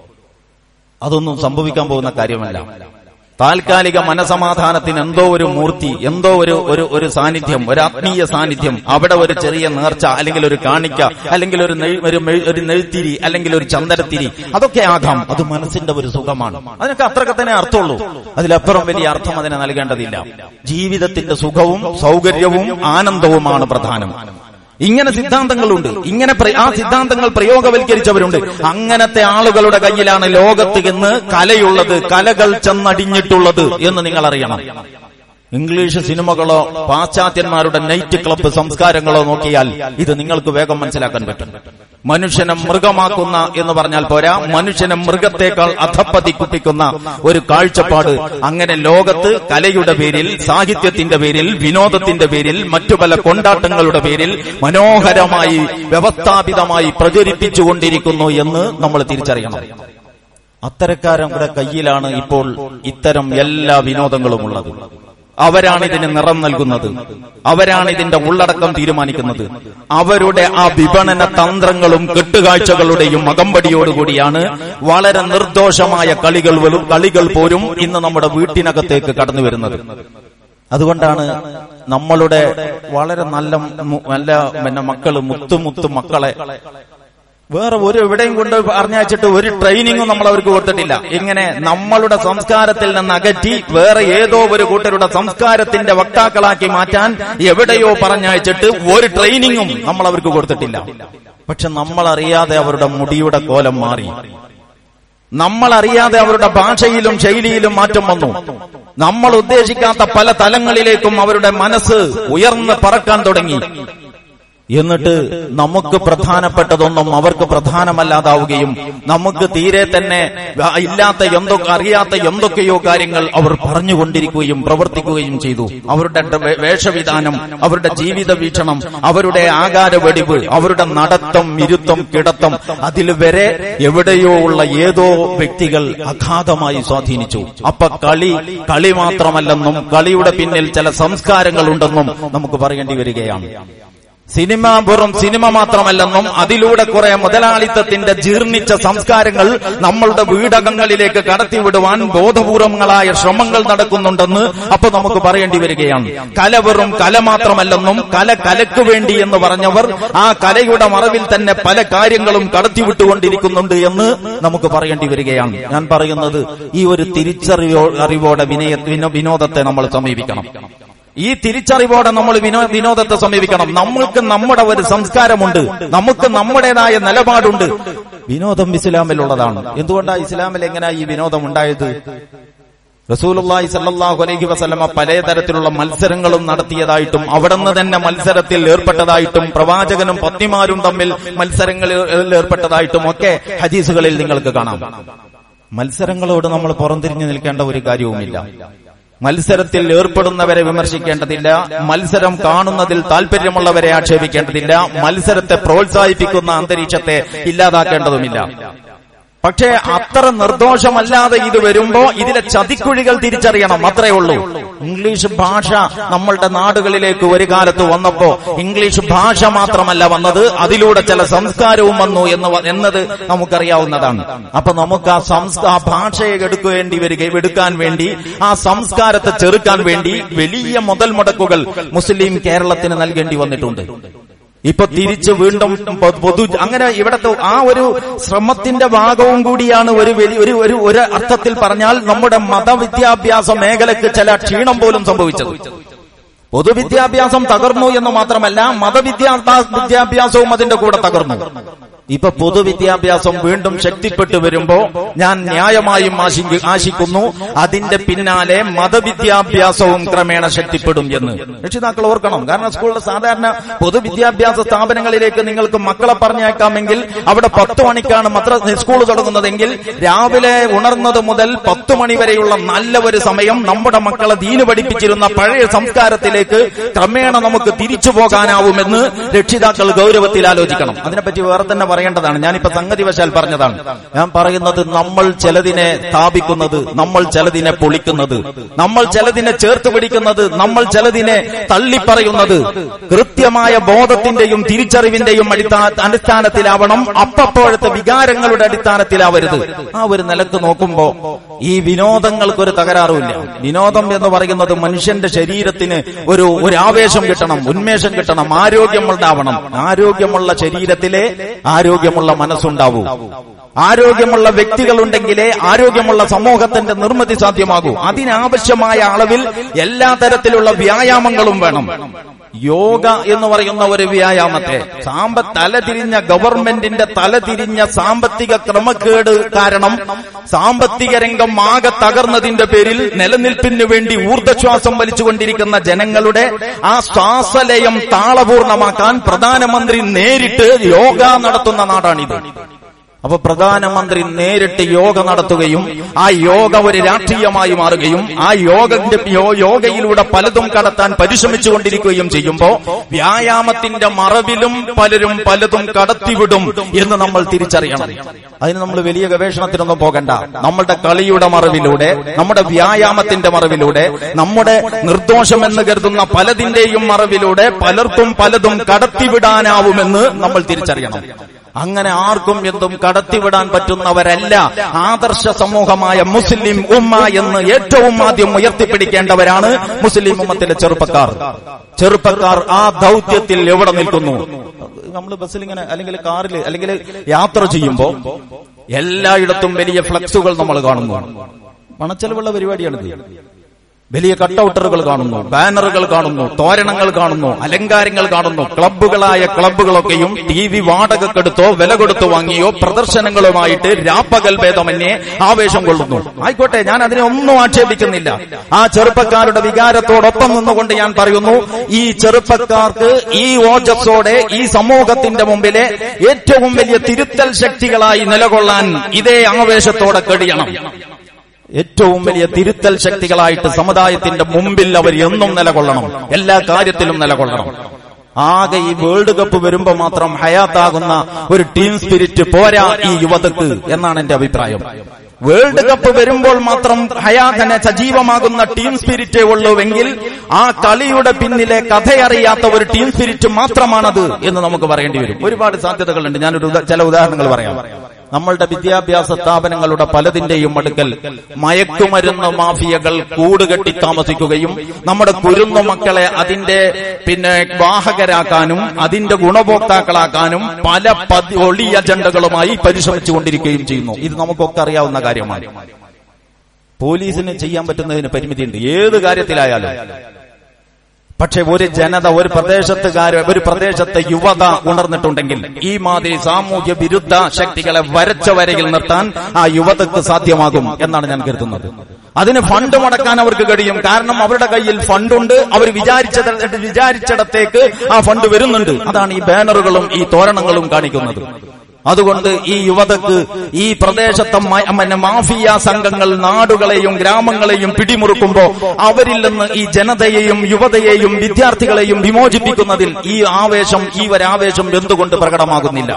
അതൊന്നും സംഭവിക്കാൻ പോകുന്ന കാര്യമല്ല താൽക്കാലിക മനസമാധാനത്തിന് എന്തോ ഒരു മൂർത്തി എന്തോ ഒരു ഒരു ഒരു സാന്നിധ്യം ഒരു ആത്മീയ സാന്നിധ്യം അവിടെ ഒരു ചെറിയ നേർച്ച അല്ലെങ്കിൽ ഒരു കാണിക്ക അല്ലെങ്കിൽ ഒരു നെയ്- ഒരു മെഴ്- ഒരു നെഴുത്തിരി അല്ലെങ്കിൽ ഒരു ചന്ദനത്തിരി അതൊക്കെ ആകാം അത് മനസ്സിന്റെ ഒരു സുഖമാണ് അതിനൊക്കെ അത്രയൊക്കെ തന്നെ അർത്ഥമുള്ളൂ അതിലപ്പുറം വലിയ അർത്ഥം അതിനെ നൽകേണ്ടതില്ല ജീവിതത്തിന്റെ സുഖവും സൗകര്യവും ആനന്ദവുമാണ് പ്രധാനം ഇങ്ങനെ സിദ്ധാന്തങ്ങളുണ്ട് ഇങ്ങനെ പ്ര- ആ സിദ്ധാന്തങ്ങൾ പ്രയോഗവൽക്കരിച്ചവരുണ്ട് അങ്ങനത്തെ ആളുകളുടെ കയ്യിലാണ് ലോകത്ത് എന്ന് കലയുള്ളത് കലകൾ ചെന്നടിഞ്ഞിട്ടുള്ളത് എന്ന് നിങ്ങൾ അറിയണം ഇംഗ്ലീഷ് സിനിമകളോ പാശ്ചാത്യന്മാരുടെ നൈറ്റ് ക്ലബ്ബ് സംസ്കാരങ്ങളോ നോക്കിയാൽ ഇത് നിങ്ങൾക്ക് വേഗം മനസ്സിലാക്കാൻ പറ്റും മനുഷ്യനെ മൃഗമാക്കുന്ന എന്ന് പറഞ്ഞാൽ പോരാ മനുഷ്യനെ മൃഗത്തെക്കാൾ അധപ്പതിക്കുപ്പിക്കുന്ന ഒരു കാഴ്ചപ്പാട് അങ്ങനെ ലോകത്ത് കലയുടെ പേരിൽ സാഹിത്യത്തിന്റെ പേരിൽ വിനോദത്തിന്റെ പേരിൽ മറ്റു പല കൊണ്ടാട്ടങ്ങളുടെ പേരിൽ മനോഹരമായി വ്യവസ്ഥാപിതമായി പ്രചരിപ്പിച്ചുകൊണ്ടിരിക്കുന്നു എന്ന് നമ്മൾ തിരിച്ചറിയണം അത്തരക്കാരുടെ കയ്യിലാണ് ഇപ്പോൾ ഇത്തരം എല്ലാ വിനോദങ്ങളും ഉള്ളത് അവരാണ് ഇതിന് നിറം നൽകുന്നത് അവരാണ് ഇതിന്റെ ഉള്ളടക്കം തീരുമാനിക്കുന്നത് അവരുടെ ആ വിപണന തന്ത്രങ്ങളും കെട്ടുകാഴ്ചകളുടെയും അകമ്പടിയോടുകൂടിയാണ് വളരെ നിർദോഷമായ കളികൾ വലും കളികൾ പോലും ഇന്ന് നമ്മുടെ വീട്ടിനകത്തേക്ക് കടന്നു വരുന്നത് അതുകൊണ്ടാണ് നമ്മളുടെ വളരെ നല്ല മു- നല്ല പിന്നെ മക്കള് മുത്തു മുത്തു മക്കളെ വേറെ ഒരു എവിടെയും കൊണ്ട് അറിഞ്ഞയച്ചിട്ട് ഒരു ട്രെയിനിങ്ങും നമ്മൾ അവർക്ക് കൊടുത്തിട്ടില്ല ഇങ്ങനെ നമ്മളുടെ സംസ്കാരത്തിൽ നിന്ന് അകറ്റി വേറെ ഏതോ ഒരു കൂട്ടരുടെ സംസ്കാരത്തിന്റെ വക്താക്കളാക്കി മാറ്റാൻ എവിടെയോ പറഞ്ഞയച്ചിട്ട് ഒരു ട്രെയിനിങ്ങും നമ്മൾ അവർക്ക് കൊടുത്തിട്ടില്ല പക്ഷെ നമ്മൾ അറിയാതെ അവരുടെ മുടിയുടെ കോലം മാറി നമ്മൾ അറിയാതെ അവരുടെ ഭാഷയിലും ശൈലിയിലും മാറ്റം വന്നു നമ്മൾ ഉദ്ദേശിക്കാത്ത പല തലങ്ങളിലേക്കും അവരുടെ മനസ്സ് ഉയർന്ന് പറക്കാൻ തുടങ്ങി എന്നിട്ട് നമുക്ക് പ്രധാനപ്പെട്ടതൊന്നും അവർക്ക് പ്രധാനമല്ലാതാവുകയും നമുക്ക് തീരെ തന്നെ ഇല്ലാത്ത എന്തൊക്കെ അറിയാത്ത എന്തൊക്കെയോ കാര്യങ്ങൾ അവർ പറഞ്ഞുകൊണ്ടിരിക്കുകയും പ്രവർത്തിക്കുകയും ചെയ്തു അവരുടെ വേ- വേഷവിധാനം അവരുടെ ജീവിത വീക്ഷണം അവരുടെ ആകാര വെടിവ് അവരുടെ നടത്തം ഇരുത്തം കിടത്തം അതിൽ വരെ എവിടെയോ ഉള്ള ഏതോ വ്യക്തികൾ അഗാധമായി സ്വാധീനിച്ചു അപ്പൊ കളി കളി മാത്രമല്ലെന്നും കളിയുടെ പിന്നിൽ ചില സംസ്കാരങ്ങൾ ഉണ്ടെന്നും നമുക്ക് പറയേണ്ടി വരികയാണ് സിനിമ വെറും സിനിമ മാത്രമല്ലെന്നും അതിലൂടെ കുറെ മുതലാളിത്തത്തിന്റെ ജീർണിച്ച സംസ്കാരങ്ങൾ നമ്മളുടെ വീടകങ്ങളിലേക്ക് കടത്തിവിടുവാൻ ബോധപൂർവങ്ങളായ ശ്രമങ്ങൾ നടക്കുന്നുണ്ടെന്ന് അപ്പൊ നമുക്ക് പറയേണ്ടി വരികയാണ് കല വെറും കല മാത്രമല്ലെന്നും കല കലയ്ക്ക് വേണ്ടി എന്ന് പറഞ്ഞവർ ആ കലയുടെ മറവിൽ തന്നെ പല കാര്യങ്ങളും കടത്തിവിട്ടുകൊണ്ടിരിക്കുന്നുണ്ട് എന്ന് നമുക്ക് പറയേണ്ടി വരികയാണ് ഞാൻ പറയുന്നത് ഈ ഒരു തിരിച്ചറിവോ അറിവോടെ വിനയ വിനോ- വിനോദത്തെ നമ്മൾ സമീപിക്കണം ഈ തിരിച്ചറിവോടെ നമ്മൾ വിനോ വിനോദത്തെ സമീപിക്കണം നമ്മൾക്ക് നമ്മുടെ ഒരു സംസ്കാരമുണ്ട് നമുക്ക് നമ്മുടേതായ നിലപാടുണ്ട് വിനോദം ഇസ്ലാമിലുള്ളതാണ് എന്തുകൊണ്ടാണ് ഇസ്ലാമിൽ എങ്ങനെയാ ഈ വിനോദം ഉണ്ടായത് റസൂലുള്ളാഹി സല്ലല്ലാഹു അലൈഹി വസല്ലമ പലതരത്തിലുള്ള മത്സരങ്ങളും നടത്തിയതായിട്ടും അവിടുന്ന് തന്നെ മത്സരത്തിൽ ഏർപ്പെട്ടതായിട്ടും പ്രവാചകനും പത്നിമാരും തമ്മിൽ മത്സരങ്ങളിൽ ഏർപ്പെട്ടതായിട്ടും ഒക്കെ ഹദീസുകളിൽ നിങ്ങൾക്ക് കാണാം മത്സരങ്ങളോട് നമ്മൾ പുറംതിരിഞ്ഞു നിൽക്കേണ്ട ഒരു കാര്യവുമില്ല മത്സരത്തിൽ ഏർപ്പെടുന്നവരെ വിമർശിക്കേണ്ടതില്ല മത്സരം കാണുന്നതിൽ താല്പര്യമുള്ളവരെ ആക്ഷേപിക്കേണ്ടതില്ല മത്സരത്തെ പ്രോത്സാഹിപ്പിക്കുന്ന അന്തരീക്ഷത്തെ ഇല്ലാതാക്കേണ്ടതുമില്ല പക്ഷേ അത്ര നിർദോഷമല്ലാതെ ഇത് വരുമ്പോ ഇതിലെ ചതിക്കുഴികൾ തിരിച്ചറിയണം അത്രേ ഉള്ളൂ ഇംഗ്ലീഷ് ഭാഷ നമ്മളുടെ നാടുകളിലേക്ക് ഒരു കാലത്ത് വന്നപ്പോ ഇംഗ്ലീഷ് ഭാഷ മാത്രമല്ല വന്നത് അതിലൂടെ ചില സംസ്കാരവും വന്നു എന്ന് വ- എന്നത് നമുക്കറിയാവുന്നതാണ് അപ്പൊ നമുക്ക് ആ സംസ്കാ ആ ഭാഷയെ എടുക്കേണ്ടി വരിക എടുക്കാൻ വേണ്ടി ആ സംസ്കാരത്തെ ചെറുക്കാൻ വേണ്ടി വലിയ മുതൽ മുടക്കുകൾ മുസ്ലിം കേരളത്തിന് നൽകേണ്ടി വന്നിട്ടുണ്ട് ഇപ്പൊ തിരിച്ച് വീണ്ടും പൊ- പൊതു അങ്ങനെ ഇവിടത്തെ ആ ഒരു ശ്രമത്തിന്റെ ഭാഗവും കൂടിയാണ് ഒരു വലിയ ഒരു ഒരു ഒരു അർത്ഥത്തിൽ പറഞ്ഞാൽ നമ്മുടെ മതവിദ്യാഭ്യാസ മേഖലയ്ക്ക് ചില ക്ഷീണം പോലും സംഭവിച്ചത് പൊതുവിദ്യാഭ്യാസം തകർന്നു എന്ന് മാത്രമല്ല മതവിദ്യാഭ്യാസ വിദ്യാഭ്യാസവും അതിന്റെ കൂടെ തകർന്നു ഇപ്പൊ പൊതുവിദ്യാഭ്യാസം വീണ്ടും ശക്തിപ്പെട്ടു വരുമ്പോ ഞാൻ ന്യായമായും ആശി- ആശിക്കുന്നു അതിന്റെ പിന്നാലെ മതവിദ്യാഭ്യാസവും ക്രമേണ ശക്തിപ്പെടും എന്ന് രക്ഷിതാക്കൾ ഓർക്കണം കാരണം സ്കൂളിൽ സാധാരണ പൊതുവിദ്യാഭ്യാസ സ്ഥാപനങ്ങളിലേക്ക് നിങ്ങൾക്ക് മക്കളെ പറഞ്ഞേക്കാമെങ്കിൽ അവിടെ പത്ത് മണിക്കാണ് മത്ര സ്കൂൾ തുടങ്ങുന്നതെങ്കിൽ രാവിലെ ഉണർന്നത് മുതൽ പത്ത് മണി വരെയുള്ള നല്ല ഒരു സമയം നമ്മുടെ മക്കളെ ദീന് പഠിപ്പിച്ചിരുന്ന പഴയ സംസ്കാരത്തിലേക്ക് ക്രമേണ നമുക്ക് തിരിച്ചു പോകാനാവുമെന്ന് രക്ഷിതാക്കൾ ഗൗരവത്തിൽ ആലോചിക്കണം അതിനെപ്പറ്റി വേറെ തന്നെ പറയേണ്ടതാണ് ഞാനിപ്പോ സംഗതി വശാൽ പറഞ്ഞതാണ് ഞാൻ പറയുന്നത് നമ്മൾ ചിലതിനെ സ്ഥാപിക്കുന്നത് നമ്മൾ ചിലതിനെ പൊളിക്കുന്നത് നമ്മൾ ചിലതിനെ ചേർത്ത് പിടിക്കുന്നത് നമ്മൾ ചിലതിനെ തള്ളിപ്പറയുന്നത് കൃത്യമായ ബോധത്തിന്റെയും തിരിച്ചറിവിന്റെയും അടിസ്ഥാ അടിസ്ഥാനത്തിലാവണം അപ്പപ്പോഴത്തെ വികാരങ്ങളുടെ അടിസ്ഥാനത്തിലാവരുത് ആ ഒരു നിലക്ക് നോക്കുമ്പോ ഈ വിനോദങ്ങൾക്കൊരു തകരാറുമില്ല വിനോദം എന്ന് പറയുന്നത് മനുഷ്യന്റെ ശരീരത്തിന് ഒരു ഒരു ആവേശം കിട്ടണം ഉന്മേഷം കിട്ടണം ആരോഗ്യം ഉണ്ടാവണം ആരോഗ്യമുള്ള ശരീരത്തിലെ ആരോഗ്യമുള്ള മനസ്സുണ്ടാവൂ ആരോഗ്യമുള്ള വ്യക്തികളുണ്ടെങ്കിലേ ആരോഗ്യമുള്ള സമൂഹത്തിന്റെ നിർമ്മിതി സാധ്യമാകൂ അതിനാവശ്യമായ അളവിൽ എല്ലാ തരത്തിലുള്ള വ്യായാമങ്ങളും വേണം യോഗ എന്ന് പറയുന്ന ഒരു വ്യായാമത്തെ സാമ്പ തലതിരിഞ്ഞ ഗവൺമെന്റിന്റെ തലതിരിഞ്ഞ സാമ്പത്തിക ക്രമക്കേട് കാരണം സാമ്പത്തിക രംഗം ആകെ തകർന്നതിന്റെ പേരിൽ നിലനിൽപ്പിന് വേണ്ടി ഊർദ്ധശ്വാസം വലിച്ചുകൊണ്ടിരിക്കുന്ന ജനങ്ങളുടെ ആ ശ്വാസലയം താളപൂർണമാക്കാൻ പ്രധാനമന്ത്രി നേരിട്ട് യോഗ നടത്തുന്ന നാടാണിത് അപ്പൊ പ്രധാനമന്ത്രി നേരിട്ട് യോഗ നടത്തുകയും ആ യോഗ ഒരു രാഷ്ട്രീയമായി മാറുകയും ആ യോഗന്റെ യോ- യോഗയിലൂടെ പലതും കടത്താൻ പരിശ്രമിച്ചുകൊണ്ടിരിക്കുകയും ചെയ്യുമ്പോ വ്യായാമത്തിന്റെ മറവിലും പലരും പലതും കടത്തിവിടും എന്ന് നമ്മൾ തിരിച്ചറിയണം അതിന് നമ്മൾ വലിയ ഗവേഷണത്തിനൊന്നും പോകണ്ട നമ്മുടെ കളിയുടെ മറവിലൂടെ നമ്മുടെ വ്യായാമത്തിന്റെ മറവിലൂടെ നമ്മുടെ നിർദോഷമെന്ന് കരുതുന്ന പലതിന്റെയും മറവിലൂടെ പലർക്കും പലതും കടത്തിവിടാനാവുമെന്ന് നമ്മൾ തിരിച്ചറിയണം അങ്ങനെ ആർക്കും എന്തും കടത്തിവിടാൻ പറ്റുന്നവരല്ല ആദർശ സമൂഹമായ മുസ്ലിം ഉമ്മ എന്ന് ഏറ്റവും ആദ്യം ഉയർത്തിപ്പിടിക്കേണ്ടവരാണ് മുസ്ലിം ഉമ്മത്തിലെ ചെറുപ്പക്കാർ ചെറുപ്പക്കാർ ആ ദൗത്യത്തിൽ എവിടെ നിൽക്കുന്നു നമ്മൾ ബസ്സിൽ ഇങ്ങനെ അല്ലെങ്കിൽ കാറിൽ അല്ലെങ്കിൽ യാത്ര ചെയ്യുമ്പോൾ എല്ലായിടത്തും വലിയ ഫ്ലക്സുകൾ നമ്മൾ കാണുന്നു പണച്ചെലവുള്ള പരിപാടിയാണിത് വലിയ കട്ടൗട്ടറുകൾ കാണുന്നു ബാനറുകൾ കാണുന്നു തോരണങ്ങൾ കാണുന്നു അലങ്കാരങ്ങൾ കാണുന്നു ക്ലബ്ബുകളായ ക്ലബ്ബുകളൊക്കെയും ടി വി വാടകക്കെടുത്തോ വില കൊടുത്തു വാങ്ങിയോ പ്രദർശനങ്ങളുമായിട്ട് രാപ്പകൽ ഭേദമന്യേ ആവേശം കൊള്ളുന്നു ആയിക്കോട്ടെ ഞാൻ അതിനെ ഒന്നും ആക്ഷേപിക്കുന്നില്ല ആ ചെറുപ്പക്കാരുടെ വികാരത്തോടൊപ്പം നിന്നുകൊണ്ട് ഞാൻ പറയുന്നു ഈ ചെറുപ്പക്കാർക്ക് ഈ ഓജസ്സോടെ ഈ സമൂഹത്തിന്റെ മുമ്പിലെ ഏറ്റവും വലിയ തിരുത്തൽ ശക്തികളായി നിലകൊള്ളാൻ ഇതേ ആവേശത്തോടെ കഴിയണം ഏറ്റവും വലിയ തിരുത്തൽ ശക്തികളായിട്ട് സമുദായത്തിന്റെ മുമ്പിൽ അവർ എന്നും നിലകൊള്ളണം എല്ലാ കാര്യത്തിലും നിലകൊള്ളണം ആകെ ഈ വേൾഡ് കപ്പ് വരുമ്പോ മാത്രം ഹയാത്താകുന്ന ഒരു ടീം സ്പിരിറ്റ് പോരാ ഈ യുവതക്ക് എന്നാണ് എന്റെ അഭിപ്രായം വേൾഡ് കപ്പ് വരുമ്പോൾ മാത്രം ഹയാതനെ സജീവമാകുന്ന ടീം സ്പിരിറ്റേ ഉള്ളൂവെങ്കിൽ ആ കളിയുടെ പിന്നിലെ കഥയറിയാത്ത ഒരു ടീം സ്പിരിറ്റ് മാത്രമാണത് എന്ന് നമുക്ക് പറയേണ്ടി വരും ഒരുപാട് സാധ്യതകളുണ്ട് ഞാനൊരു ഉദാ- ചില ഉദാഹരണങ്ങൾ പറയാം നമ്മളുടെ വിദ്യാഭ്യാസ സ്ഥാപനങ്ങളുടെ പലതിന്റെയും അടുക്കൽ മയക്കുമരുന്ന് മാഫിയകൾ കൂടുകെട്ടി താമസിക്കുകയും നമ്മുടെ കുരുന്നു മക്കളെ അതിന്റെ പിന്നെ വാഹകരാക്കാനും അതിന്റെ ഗുണഭോക്താക്കളാക്കാനും പല പതി- ഒളി അജണ്ടകളുമായി പരിശ്രമിച്ചുകൊണ്ടിരിക്കുകയും ചെയ്യുന്നു ഇത് നമുക്കൊക്കെ അറിയാവുന്ന കാര്യമാണ് പോലീസിന് ചെയ്യാൻ പറ്റുന്നതിന് പരിമിതിയുണ്ട് ഏത് കാര്യത്തിലായാലും പക്ഷെ ഒരു ജനത ഒരു പ്രദേശത്തുകാര് ഒരു പ്രദേശത്തെ യുവത ഉണർന്നിട്ടുണ്ടെങ്കിൽ ഈ മാതിരി സാമൂഹ്യ വിരുദ്ധ ശക്തികളെ വരച്ച വരയിൽ നിർത്താൻ ആ യുവതക്ക് സാധ്യമാകും എന്നാണ് ഞാൻ കരുതുന്നത് അതിന് ഫണ്ട് മുടക്കാൻ അവർക്ക് കഴിയും കാരണം അവരുടെ കയ്യിൽ ഫണ്ടുണ്ട് അവർ വിചാരിച്ചത് വിചാരിച്ചിടത്തേക്ക് ആ ഫണ്ട് വരുന്നുണ്ട് അതാണ് ഈ ബാനറുകളും ഈ തോരണങ്ങളും കാണിക്കുന്നത് അതുകൊണ്ട് ഈ യുവതക്ക് ഈ പ്രദേശത്തെ മ- പിന്നെ മാഫിയ സംഘങ്ങൾ നാടുകളെയും ഗ്രാമങ്ങളെയും പിടിമുറുക്കുമ്പോ അവരിൽ നിന്ന് ഈ ജനതയെയും യുവതയെയും വിദ്യാർത്ഥികളെയും വിമോചിപ്പിക്കുന്നതിൽ ഈ ആവേശം ഈ ഒരാവേശം എന്തുകൊണ്ട് പ്രകടമാകുന്നില്ല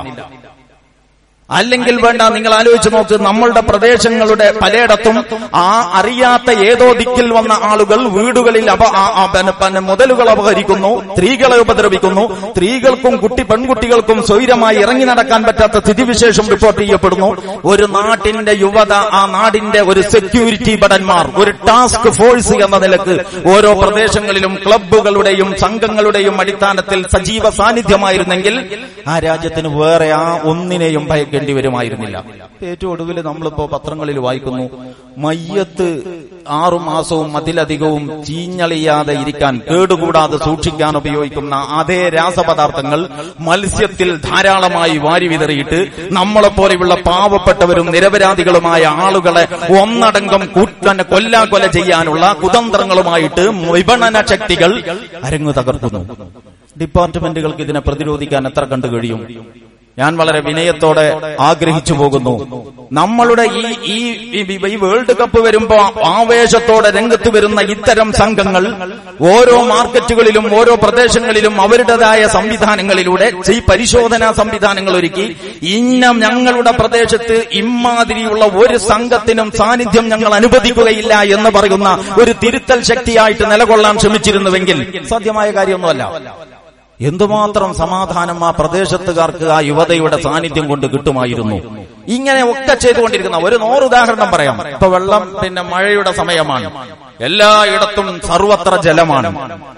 അല്ലെങ്കിൽ വേണ്ട നിങ്ങൾ ആലോചിച്ച് നോക്ക് നമ്മളുടെ പ്രദേശങ്ങളുടെ പലയിടത്തും ആ അറിയാത്ത ഏതോ ദിക്കിൽ വന്ന ആളുകൾ വീടുകളിൽ അപ ആ- ആ പിന്നെ- പിന്നെ മുതലുകൾ അപഹരിക്കുന്നു സ്ത്രീകളെ ഉപദ്രവിക്കുന്നു സ്ത്രീകൾക്കും കുട്ടി പെൺകുട്ടികൾക്കും സ്വൈരമായി ഇറങ്ങി നടക്കാൻ പറ്റാത്ത സ്ഥിതിവിശേഷം റിപ്പോർട്ട് ചെയ്യപ്പെടുന്നു ഒരു നാട്ടിന്റെ യുവത ആ നാടിന്റെ ഒരു സെക്യൂരിറ്റി ഭടന്മാർ ഒരു ടാസ്ക് ഫോഴ്സ് എന്ന നിലക്ക് ഓരോ പ്രദേശങ്ങളിലും ക്ലബ്ബുകളുടെയും സംഘങ്ങളുടെയും അടിസ്ഥാനത്തിൽ സജീവ സാന്നിധ്യമായിരുന്നെങ്കിൽ ആ രാജ്യത്തിന് വേറെ ആ ഒന്നിനെയും ഭയക്കേണ്ടി വരുമായിരുന്നില്ല ഏറ്റവും ഒടുവിൽ നമ്മളിപ്പോ പത്രങ്ങളിൽ വായിക്കുന്നു മയ്യത്ത് ആറു മാസവും അതിലധികവും ചീഞ്ഞളിയാതെ ഇരിക്കാൻ കേടുകൂടാതെ സൂക്ഷിക്കാൻ ഉപയോഗിക്കുന്ന അതേ രാസപദാർത്ഥങ്ങൾ മത്സ്യത്തിൽ ധാരാളമായി വാരി വിതറിയിട്ട് നമ്മളെപ്പോലെയുള്ള പാവപ്പെട്ടവരും നിരപരാധികളുമായ ആളുകളെ ഒന്നടങ്കം കൂട്ടന്നെ കൊല്ലാകൊല ചെയ്യാനുള്ള കുതന്ത്രങ്ങളുമായിട്ട് വിപണന ശക്തികൾ അരങ്ങു തകർക്കുന്നു ഡിപ്പാർട്ട്മെന്റുകൾക്ക് ഇതിനെ പ്രതിരോധിക്കാൻ എത്ര കണ്ടു കഴിയും ഞാൻ വളരെ വിനയത്തോടെ ആഗ്രഹിച്ചു പോകുന്നു നമ്മളുടെ ഈ ഈ ഈ- ഈ വേൾഡ് കപ്പ് വരുമ്പോ ആവേശത്തോടെ രംഗത്ത് വരുന്ന ഇത്തരം സംഘങ്ങൾ ഓരോ മാർക്കറ്റുകളിലും ഓരോ പ്രദേശങ്ങളിലും അവരുടേതായ സംവിധാനങ്ങളിലൂടെ ഈ പരിശോധനാ സംവിധാനങ്ങൾ ഒരുക്കി ഇന്ന ഞങ്ങളുടെ പ്രദേശത്ത് ഇമാതിരിയുള്ള ഒരു സംഘത്തിനും സാന്നിധ്യം ഞങ്ങൾ അനുവദിക്കുകയില്ല എന്ന് പറയുന്ന ഒരു തിരുത്തൽ ശക്തിയായിട്ട് നിലകൊള്ളാൻ ശ്രമിച്ചിരുന്നുവെങ്കിൽ സാധ്യമായ കാര്യമൊന്നുമല്ല എന്തുമാത്രം സമാധാനം ആ പ്രദേശത്തുകാർക്ക് ആ യുവതയുടെ സാന്നിധ്യം കൊണ്ട് കിട്ടുമായിരുന്നു ഇങ്ങനെ ഒക്കെ ചെയ്തുകൊണ്ടിരിക്കുന്ന ഒരു നൂറ് ഉദാഹരണം പറയാം ഇപ്പൊ വെള്ളം പിന്നെ മഴയുടെ സമയമാണ് എല്ലായിടത്തും സർവത്ര ജലമാണ്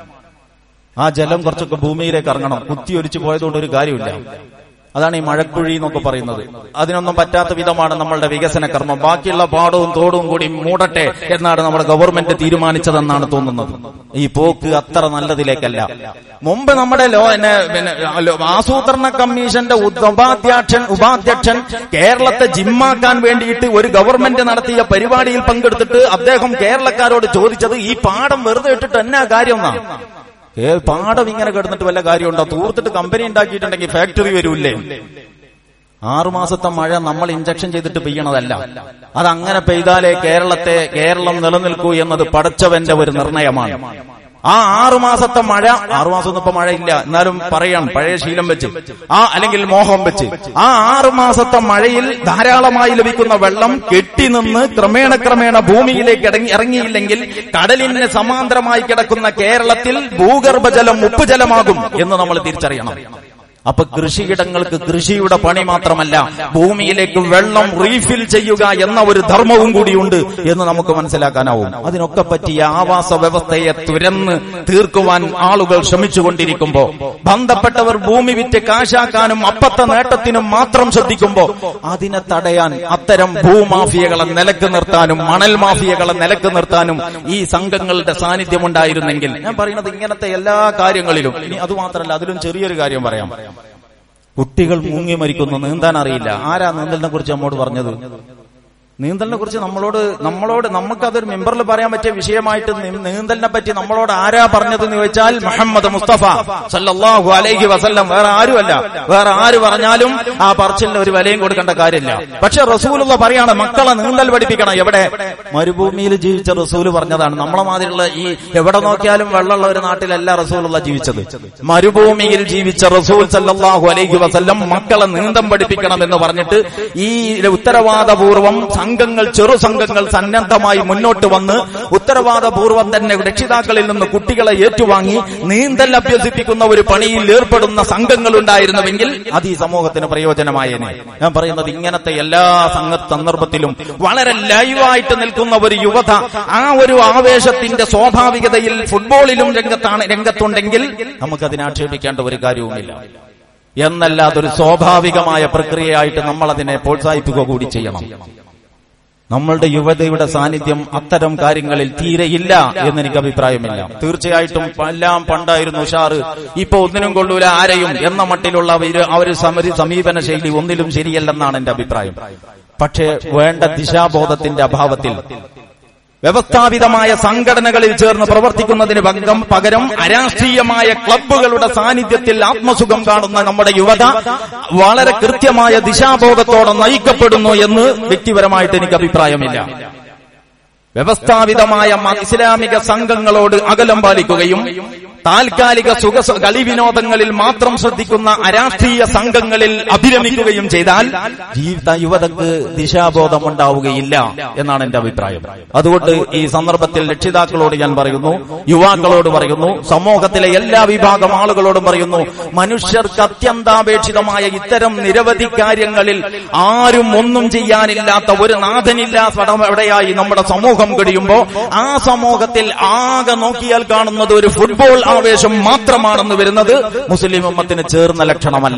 ആ ജലം കുറച്ചൊക്കെ ഭൂമിയിലേക്ക് ഇറങ്ങണം കുത്തിയൊലിച്ചു പോയതുകൊണ്ട് ഒരു കാര്യമില്ല അതാണ് ഈ മഴക്കുഴി എന്നൊക്കെ പറയുന്നത് അതിനൊന്നും പറ്റാത്ത വിധമാണ് നമ്മളുടെ വികസന കർമ്മം ബാക്കിയുള്ള പാടവും തോടും കൂടി മൂടട്ടെ എന്നാണ് നമ്മുടെ ഗവൺമെന്റ് തീരുമാനിച്ചതെന്നാണ് തോന്നുന്നത് ഈ പോക്ക് അത്ര നല്ലതിലേക്കല്ല മുമ്പ് നമ്മുടെ ലോ എന്നെ പിന്നെ ലോ- ആസൂത്രണ കമ്മീഷന്റെ ഉ- ഉപാധ്യക്ഷൻ ഉപാധ്യക്ഷൻ കേരളത്തെ ജിമ്മാക്കാൻ വേണ്ടിയിട്ട് ഒരു ഗവൺമെന്റ് നടത്തിയ പരിപാടിയിൽ പങ്കെടുത്തിട്ട് അദ്ദേഹം കേരളക്കാരോട് ചോദിച്ചത് ഈ പാടം വെറുതെ ഇട്ടിട്ട് എന്നാ കാര്യം എന്നാ ഏ പാടം ഇങ്ങനെ കിടന്നിട്ട് വല്ല കാര്യമുണ്ടോ തൂർത്തിട്ട് കമ്പനി ഉണ്ടാക്കിയിട്ടുണ്ടെങ്കിൽ ഫാക്ടറി വരൂല്ലേ ആറുമാസത്തെ മഴ നമ്മൾ ഇഞ്ചക്ഷൻ ചെയ്തിട്ട് പെയ്യണതല്ല അത് അങ്ങനെ പെയ്താലേ കേരളത്തെ കേരളം നിലനിൽക്കൂ എന്നത് പടച്ചവന്റെ ഒരു നിർണയമാണ് ആ ആറുമാസത്തെ മഴ ആറുമാസം ഇപ്പൊ മഴയില്ല എന്നാലും പറയാം പഴയ ശീലം വെച്ച് ആ അല്ലെങ്കിൽ മോഹം വെച്ച് ആ ആറുമാസത്തെ മഴയിൽ ധാരാളമായി ലഭിക്കുന്ന വെള്ളം കെട്ടിനിന്ന് ക്രമേണ ക്രമേണ ഭൂമിയിലേക്ക് ഇറങ്ങി ഇറങ്ങിയില്ലെങ്കിൽ കടലിന് സമാന്തരമായി കിടക്കുന്ന കേരളത്തിൽ ഭൂഗർഭജലം ഉപ്പുജലമാകും എന്ന് നമ്മൾ തിരിച്ചറിയണം അപ്പൊ കൃഷിയിടങ്ങൾക്ക് കൃഷിയുടെ പണി മാത്രമല്ല ഭൂമിയിലേക്ക് വെള്ളം റീഫിൽ ചെയ്യുക എന്ന ഒരു ധർമ്മവും കൂടിയുണ്ട് എന്ന് നമുക്ക് മനസ്സിലാക്കാനാവും അതിനൊക്കെ പറ്റിയ ആവാസ വ്യവസ്ഥയെ തുരന്ന് തീർക്കുവാൻ ആളുകൾ ശ്രമിച്ചുകൊണ്ടിരിക്കുമ്പോ ബന്ധപ്പെട്ടവർ ഭൂമി വിറ്റ് കാശാക്കാനും അപ്പത്തെ നേട്ടത്തിനും മാത്രം ശ്രദ്ധിക്കുമ്പോ അതിനെ തടയാൻ അത്തരം ഭൂമാഫിയകളെ നിലക്ക് നിർത്താനും മണൽ മാഫിയകളെ നിലക്ക് നിർത്താനും ഈ സംഘങ്ങളുടെ സാന്നിധ്യം ഉണ്ടായിരുന്നെങ്കിൽ ഞാൻ പറയുന്നത് ഇങ്ങനത്തെ എല്ലാ കാര്യങ്ങളിലും ഇനി അതുമാത്രമല്ല അതിലും ചെറിയൊരു കാര്യം പറയാം കുട്ടികൾ മുങ്ങി മരിക്കുന്നു നീന്താൻ അറിയില്ല ആരാ നീന്തലിനെ കുറിച്ച് നമ്മോട് പറഞ്ഞത് നീന്തലിനെ കുറിച്ച് നമ്മളോട് നമ്മളോട് നമുക്കതൊരു മെമ്പറിൽ പറയാൻ പറ്റിയ വിഷയമായിട്ട് നീ- നീന്തലിനെ പറ്റി നമ്മളോട് ആരാ പറഞ്ഞത് എന്ന് ചോദിച്ചാൽ മുഹമ്മദ് മുസ്തഫ സല്ലല്ലാഹു അലൈഹി വസല്ലം വേറെ ആരുമല്ല വേറെ ആര് പറഞ്ഞാലും ആ പറച്ചിലിന് ഒരു വിലയും കൊടുക്കേണ്ട കാര്യമില്ല പക്ഷെ റസൂലുള്ള പറയാണ് മക്കളെ നീന്തൽ പഠിപ്പിക്കണം എവിടെ മരുഭൂമിയിൽ ജീവിച്ച റസൂല് പറഞ്ഞതാണ് നമ്മളെ മാതിരിയുള്ള ഈ എവിടെ നോക്കിയാലും വെള്ളമുള്ള ഒരു നാട്ടിലല്ല റസൂലുള്ള ജീവിച്ചത് മരുഭൂമിയിൽ ജീവിച്ച റസൂൽ സല്ലല്ലാഹു അലൈഹി വസല്ലം മക്കളെ നീന്തം പഠിപ്പിക്കണം എന്ന് പറഞ്ഞിട്ട് ഈ ഉത്തരവാദപൂർവം സംഘങ്ങൾ ചെറു സംഘങ്ങൾ സന്നദ്ധമായി മുന്നോട്ട് വന്ന് ഉത്തരവാദപൂർവം തന്നെ രക്ഷിതാക്കളിൽ നിന്ന് കുട്ടികളെ ഏറ്റുവാങ്ങി നീന്തൽ അഭ്യസിപ്പിക്കുന്ന ഒരു പണിയിൽ ഏർപ്പെടുന്ന സംഘങ്ങൾ ഉണ്ടായിരുന്നുവെങ്കിൽ അത് ഈ സമൂഹത്തിന് പ്രയോജനമായേനെ ഞാൻ പറയുന്നത് ഇങ്ങനത്തെ എല്ലാ സംഘ സന്ദർഭത്തിലും വളരെ ലൈവായിട്ട് നിൽക്കുന്ന ഒരു യുവത ആ ഒരു ആവേശത്തിന്റെ സ്വാഭാവികതയിൽ ഫുട്ബോളിലും രംഗത്താണ് രംഗത്തുണ്ടെങ്കിൽ നമുക്കതിനെ ആക്ഷേപിക്കേണ്ട ഒരു കാര്യവുമില്ല എന്നല്ലാതെ ഒരു സ്വാഭാവികമായ പ്രക്രിയയായിട്ട് നമ്മൾ അതിനെ പ്രോത്സാഹിപ്പിക്കുക കൂടി ചെയ്യണം നമ്മളുടെ യുവതയുടെ സാന്നിധ്യം അത്തരം കാര്യങ്ങളിൽ തീരെയില്ല എന്ന് എനിക്ക് അഭിപ്രായമില്ല തീർച്ചയായിട്ടും എല്ലാം പണ്ടായിരുന്നു ഉഷാറ് ഇപ്പൊ ഒന്നിനും കൊള്ളൂല ആരെയും എന്ന മട്ടിലുള്ള ഒരു- ആ ഒരു സമര സമീപന ശൈലി ഒന്നിലും ശരിയല്ലെന്നാണ് എന്റെ അഭിപ്രായം പക്ഷേ വേണ്ട ദിശാബോധത്തിന്റെ അഭാവത്തിൽ വ്യവസ്ഥാപിതമായ സംഘടനകളിൽ ചേർന്ന് പ്രവർത്തിക്കുന്നതിന് പകം പകരം അരാഷ്ട്രീയമായ ക്ലബ്ബുകളുടെ സാന്നിധ്യത്തിൽ ആത്മസുഖം കാണുന്ന നമ്മുടെ യുവത വളരെ കൃത്യമായ ദിശാബോധത്തോടെ നയിക്കപ്പെടുന്നു എന്ന് വ്യക്തിപരമായിട്ട് എനിക്ക് അഭിപ്രായമില്ല വ്യവസ്ഥാപിതമായ മ- ഇസ്ലാമിക സംഘങ്ങളോട് അകലം പാലിക്കുകയും താൽക്കാലിക സുഖ കളിവിനോദങ്ങളിൽ മാത്രം ശ്രദ്ധിക്കുന്ന അരാഷ്ട്രീയ സംഘങ്ങളിൽ അഭിരമിക്കുകയും ചെയ്താൽ ജീവിത യുവതക്ക് ദിശാബോധം ഉണ്ടാവുകയില്ല എന്നാണ് എന്റെ അഭിപ്രായം അതുകൊണ്ട് ഈ സന്ദർഭത്തിൽ രക്ഷിതാക്കളോട് ഞാൻ പറയുന്നു യുവാക്കളോട് പറയുന്നു സമൂഹത്തിലെ എല്ലാ വിഭാഗം ആളുകളോടും പറയുന്നു മനുഷ്യർക്ക് അത്യന്താപേക്ഷിതമായ ഇത്തരം നിരവധി കാര്യങ്ങളിൽ ആരും ഒന്നും ചെയ്യാനില്ലാത്ത ഒരു നാഥനില്ലാത്ത ഇടം എവിടെയായി നമ്മുടെ സമൂഹം കഴിയുമ്പോ ആ സമൂഹത്തിൽ ആകെ നോക്കിയാൽ കാണുന്നത് ഒരു ഫുട്ബോൾ ആവേശം മാത്രമാണെന്ന് വരുന്നത് മുസ്ലിം ഉമ്മത്തിന് ചേർന്ന ലക്ഷണമല്ല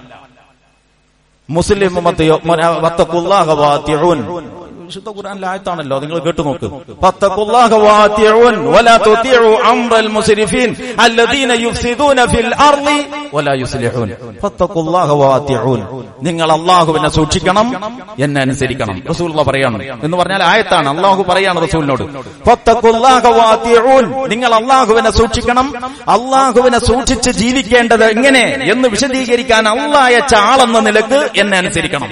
മുസ്ലിം ഉമ്മത്ത് യോ- മന- വത്തഖുല്ലാഹ വാത്തിഊൻ. വിശുദ്ധ ഖുർആനിലെ ആയത്താണല്ലോ നിങ്ങൾ കേട്ടു നോക്ക് ഫത്തഖുല്ലാഹ വാത്തിഊൻ വലാ തുതിഉ അംറൽ മുസ്രിഫീൻ അല്ലദീന യുഫ്സിദൂന ഫിൽ അർളി വലാ യുസ്ലിഹൂൻ ഫത്തഖുല്ലാഹ വാത്തിഊൻ നിങ്ങൾ അല്ലാഹുവിനെ സൂക്ഷിക്കണം എന്നെ അനുസരിക്കണം റസൂലുള്ള പറയാണ് എന്ന് പറഞ്ഞാൽ ആയത്താണ് അല്ലാഹു പറയാണ് റസൂലിനോട് ഫത്തഖുല്ലാഹ വാത്തിഊൻ നിങ്ങൾ അല്ലാഹുവിനെ സൂക്ഷിക്കണം അല്ലാഹുവിനെ സൂക്ഷിച്ച് ജീവിക്കേണ്ടത് എങ്ങനെ എന്ന് വിശദീകരിക്കാൻ അള്ളാഹ് അയച്ച ആളെന്ന നിലക്ക് എന്നെ അനുസരിക്കണം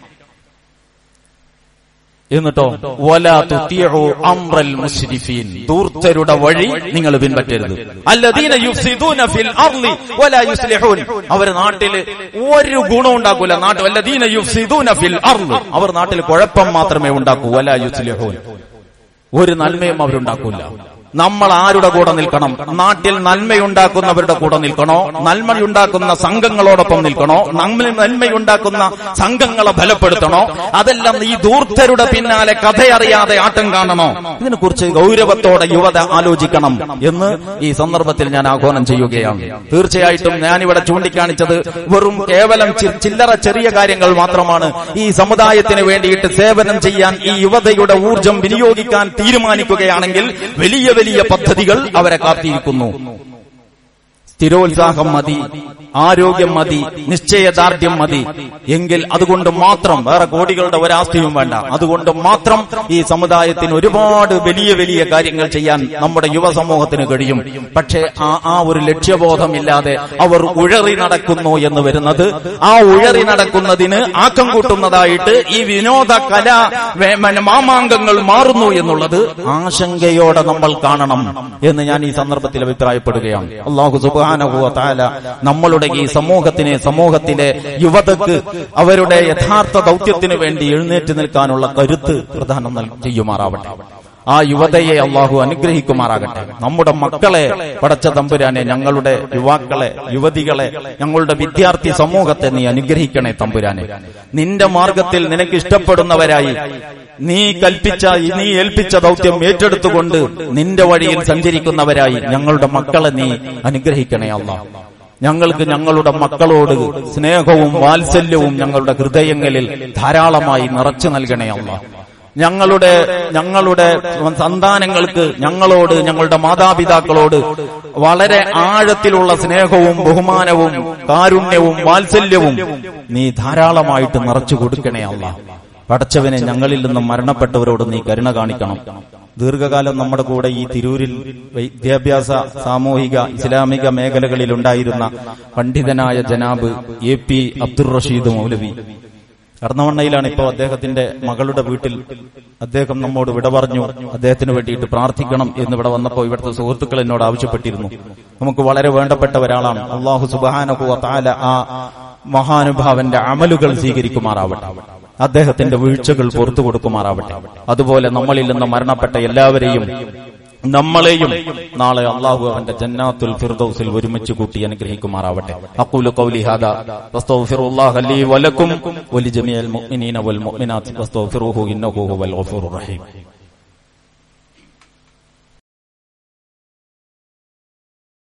എന്നിട്ടോ വലാ തുതിഉ അംറൽ മുസ്രിഫീൻ ദൂർത്തരുടെ വഴി നിങ്ങൾ പിൻപറ്റരുത് അല്ലദീന യുഫ്സിദൂന ഫിൽ അർളി വലാ യുസ്ലിഹൂൻ അവർ നാട്ടിൽ ഒരു ഗുണം ഉണ്ടാക്കൂല നാട്ടിൽ അല്ലദീന യുഫ്സിദൂന ഫിൽ അർളി അവർ നാട്ടിൽ കുഴപ്പം മാത്രമേ ഉണ്ടാക്കൂ വലാ യുസ്ലിഹൂൻ ഒരു നന്മയും അവരുണ്ടാക്കൂല നമ്മൾ ആരുടെ കൂടെ നിൽക്കണം നാട്ടിൽ നന്മയുണ്ടാക്കുന്നവരുടെ കൂടെ നിൽക്കണോ നന്മയുണ്ടാക്കുന്ന സംഘങ്ങളോടൊപ്പം നിൽക്കണോ നമ്മൾ നന്മയുണ്ടാക്കുന്ന സംഘങ്ങളെ ബലപ്പെടുത്തണോ അതെല്ലാം ഈ ദൂർത്തരുടെ പിന്നാലെ കഥയറിയാതെ ആട്ടം കാണണോ ഇതിനെക്കുറിച്ച് ഗൗരവത്തോടെ യുവത ആലോചിക്കണം എന്ന് ഈ സന്ദർഭത്തിൽ ഞാൻ ആഹ്വാനം ചെയ്യുകയാണ് തീർച്ചയായിട്ടും ഞാനിവിടെ ചൂണ്ടിക്കാണിച്ചത് വെറും കേവലം ചി- ചില്ലറ ചെറിയ കാര്യങ്ങൾ മാത്രമാണ് ഈ സമുദായത്തിന് വേണ്ടിയിട്ട് സേവനം ചെയ്യാൻ ഈ യുവതയുടെ ഊർജം വിനിയോഗിക്കാൻ തീരുമാനിക്കുകയാണെങ്കിൽ വലിയ വലിയ പദ്ധതികൾ അവരെ കാത്തിരിക്കുന്നു സ്ഥിരോത്സാഹം മതി ആരോഗ്യം മതി നിശ്ചയദാർഢ്യം മതി എങ്കിൽ അതുകൊണ്ട് മാത്രം വേറെ കോടികളുടെ ഒരാസ്തിയും വേണ്ട അതുകൊണ്ട് മാത്രം ഈ സമുദായത്തിന് ഒരുപാട് വലിയ വലിയ കാര്യങ്ങൾ ചെയ്യാൻ നമ്മുടെ യുവസമൂഹത്തിന് കഴിയും പക്ഷേ ആ ആ ഒരു ലക്ഷ്യബോധമില്ലാതെ അവർ ഉഴറി നടക്കുന്നു എന്ന് വരുന്നത് ആ ഉഴറി നടക്കുന്നതിന് ആക്കം കൂട്ടുന്നതായിട്ട് ഈ വിനോദ കല വേ- മന- മാമാങ്കങ്ങൾ മാറുന്നു എന്നുള്ളത് ആശങ്കയോടെ നമ്മൾ കാണണം എന്ന് ഞാൻ ഈ സന്ദർഭത്തിൽ അഭിപ്രായപ്പെടുകയാണ് അള്ളാഹു സുബാനഹുവ താല നമ്മളുടെ ഈ സമൂഹത്തിനെ സമൂഹത്തിലെ യുവതക്ക് അവരുടെ യഥാർത്ഥ ദൗത്യത്തിന് വേണ്ടി എഴുന്നേറ്റ് നിൽക്കാനുള്ള കരുത്ത് പ്രധാനം നൽ- ചെയ്യുമാറാവട്ടെ ആ യുവതയെ അള്ളാഹു അനുഗ്രഹിക്കുമാറാകട്ടെ നമ്മുടെ മക്കളെ പടച്ച തമ്പുരാനെ ഞങ്ങളുടെ യുവാക്കളെ യുവതികളെ ഞങ്ങളുടെ വിദ്യാർത്ഥി സമൂഹത്തെ നീ അനുഗ്രഹിക്കണേ തമ്പുരാനെ നിന്റെ മാർഗത്തിൽ നിനക്ക് ഇഷ്ടപ്പെടുന്നവരായി നീ കൽപ്പിച്ച നീ ഏൽപ്പിച്ച ദൗത്യം ഏറ്റെടുത്തുകൊണ്ട് നിന്റെ വഴിയിൽ സഞ്ചരിക്കുന്നവരായി ഞങ്ങളുടെ മക്കളെ നീ അനുഗ്രഹിക്കണേ അള്ളാഹ് ഞങ്ങൾക്ക് ഞങ്ങളുടെ മക്കളോട് സ്നേഹവും വാത്സല്യവും ഞങ്ങളുടെ ഹൃദയങ്ങളിൽ ധാരാളമായി നിറച്ചു നൽകണേ അല്ല ഞങ്ങളുടെ ഞങ്ങളുടെ സന്താനങ്ങൾക്ക് ഞങ്ങളോട് ഞങ്ങളുടെ മാതാപിതാക്കളോട് വളരെ ആഴത്തിലുള്ള സ്നേഹവും ബഹുമാനവും കാരുണ്യവും വാത്സല്യവും നീ ധാരാളമായിട്ട് നിറച്ചു കൊടുക്കണേ അല്ല പടച്ചവനെ ഞങ്ങളിൽ നിന്നും മരണപ്പെട്ടവരോട് നീ കരുണ കാണിക്കണം ദീർഘകാലം നമ്മുടെ കൂടെ ഈ തിരൂരിൽ വിദ്യാഭ്യാസ സാമൂഹിക ഇസ്ലാമിക മേഖലകളിൽ ഉണ്ടായിരുന്ന പണ്ഡിതനായ ജനാബ് എ പി അബ്ദുൾ റഷീദ് മൗലവി കർണവണ്ണയിലാണ് ഇപ്പോൾ അദ്ദേഹത്തിന്റെ മകളുടെ വീട്ടിൽ അദ്ദേഹം നമ്മോട് വിട പറഞ്ഞു അദ്ദേഹത്തിന് വേണ്ടിയിട്ട് പ്രാർത്ഥിക്കണം എന്ന് ഇവിടെ വന്നപ്പോൾ ഇവിടുത്തെ സുഹൃത്തുക്കൾ എന്നോട് ആവശ്യപ്പെട്ടിരുന്നു നമുക്ക് വളരെ വേണ്ടപ്പെട്ട ഒരാളാണ് അള്ളാഹു സുബാനഹു താല ആ മഹാനുഭാവന്റെ അമലുകൾ സ്വീകരിക്കുമാറാവട്ടെ അദ്ദേഹത്തിന്റെ വീഴ്ചകൾ പുറത്തു കൊടുക്കുമാറാവട്ടെ അതുപോലെ നമ്മളിൽ നിന്ന് മരണപ്പെട്ട എല്ലാവരെയും നമ്മളെയും നാളെ അള്ളാഹു അവന്റെ ജന്നാത്തുൽ ഫിർദൌസിൽ ഒരുമിച്ച് കൂട്ടി അനുഗ്രഹിക്കുമാറാവട്ടെ അഖൂലു ഖൗലി ഹാദാ വസ്തഗ്ഫിറുല്ലാഹ ലീ വലക്കും വലിജമീഅൽ മുഅ്മിനീന വൽ മുഅ്മിനാത്ത് വസ്തഗ്ഫിറുഹു ഇന്നഹു ഹുവൽ ഗഫൂറുർ റഹീം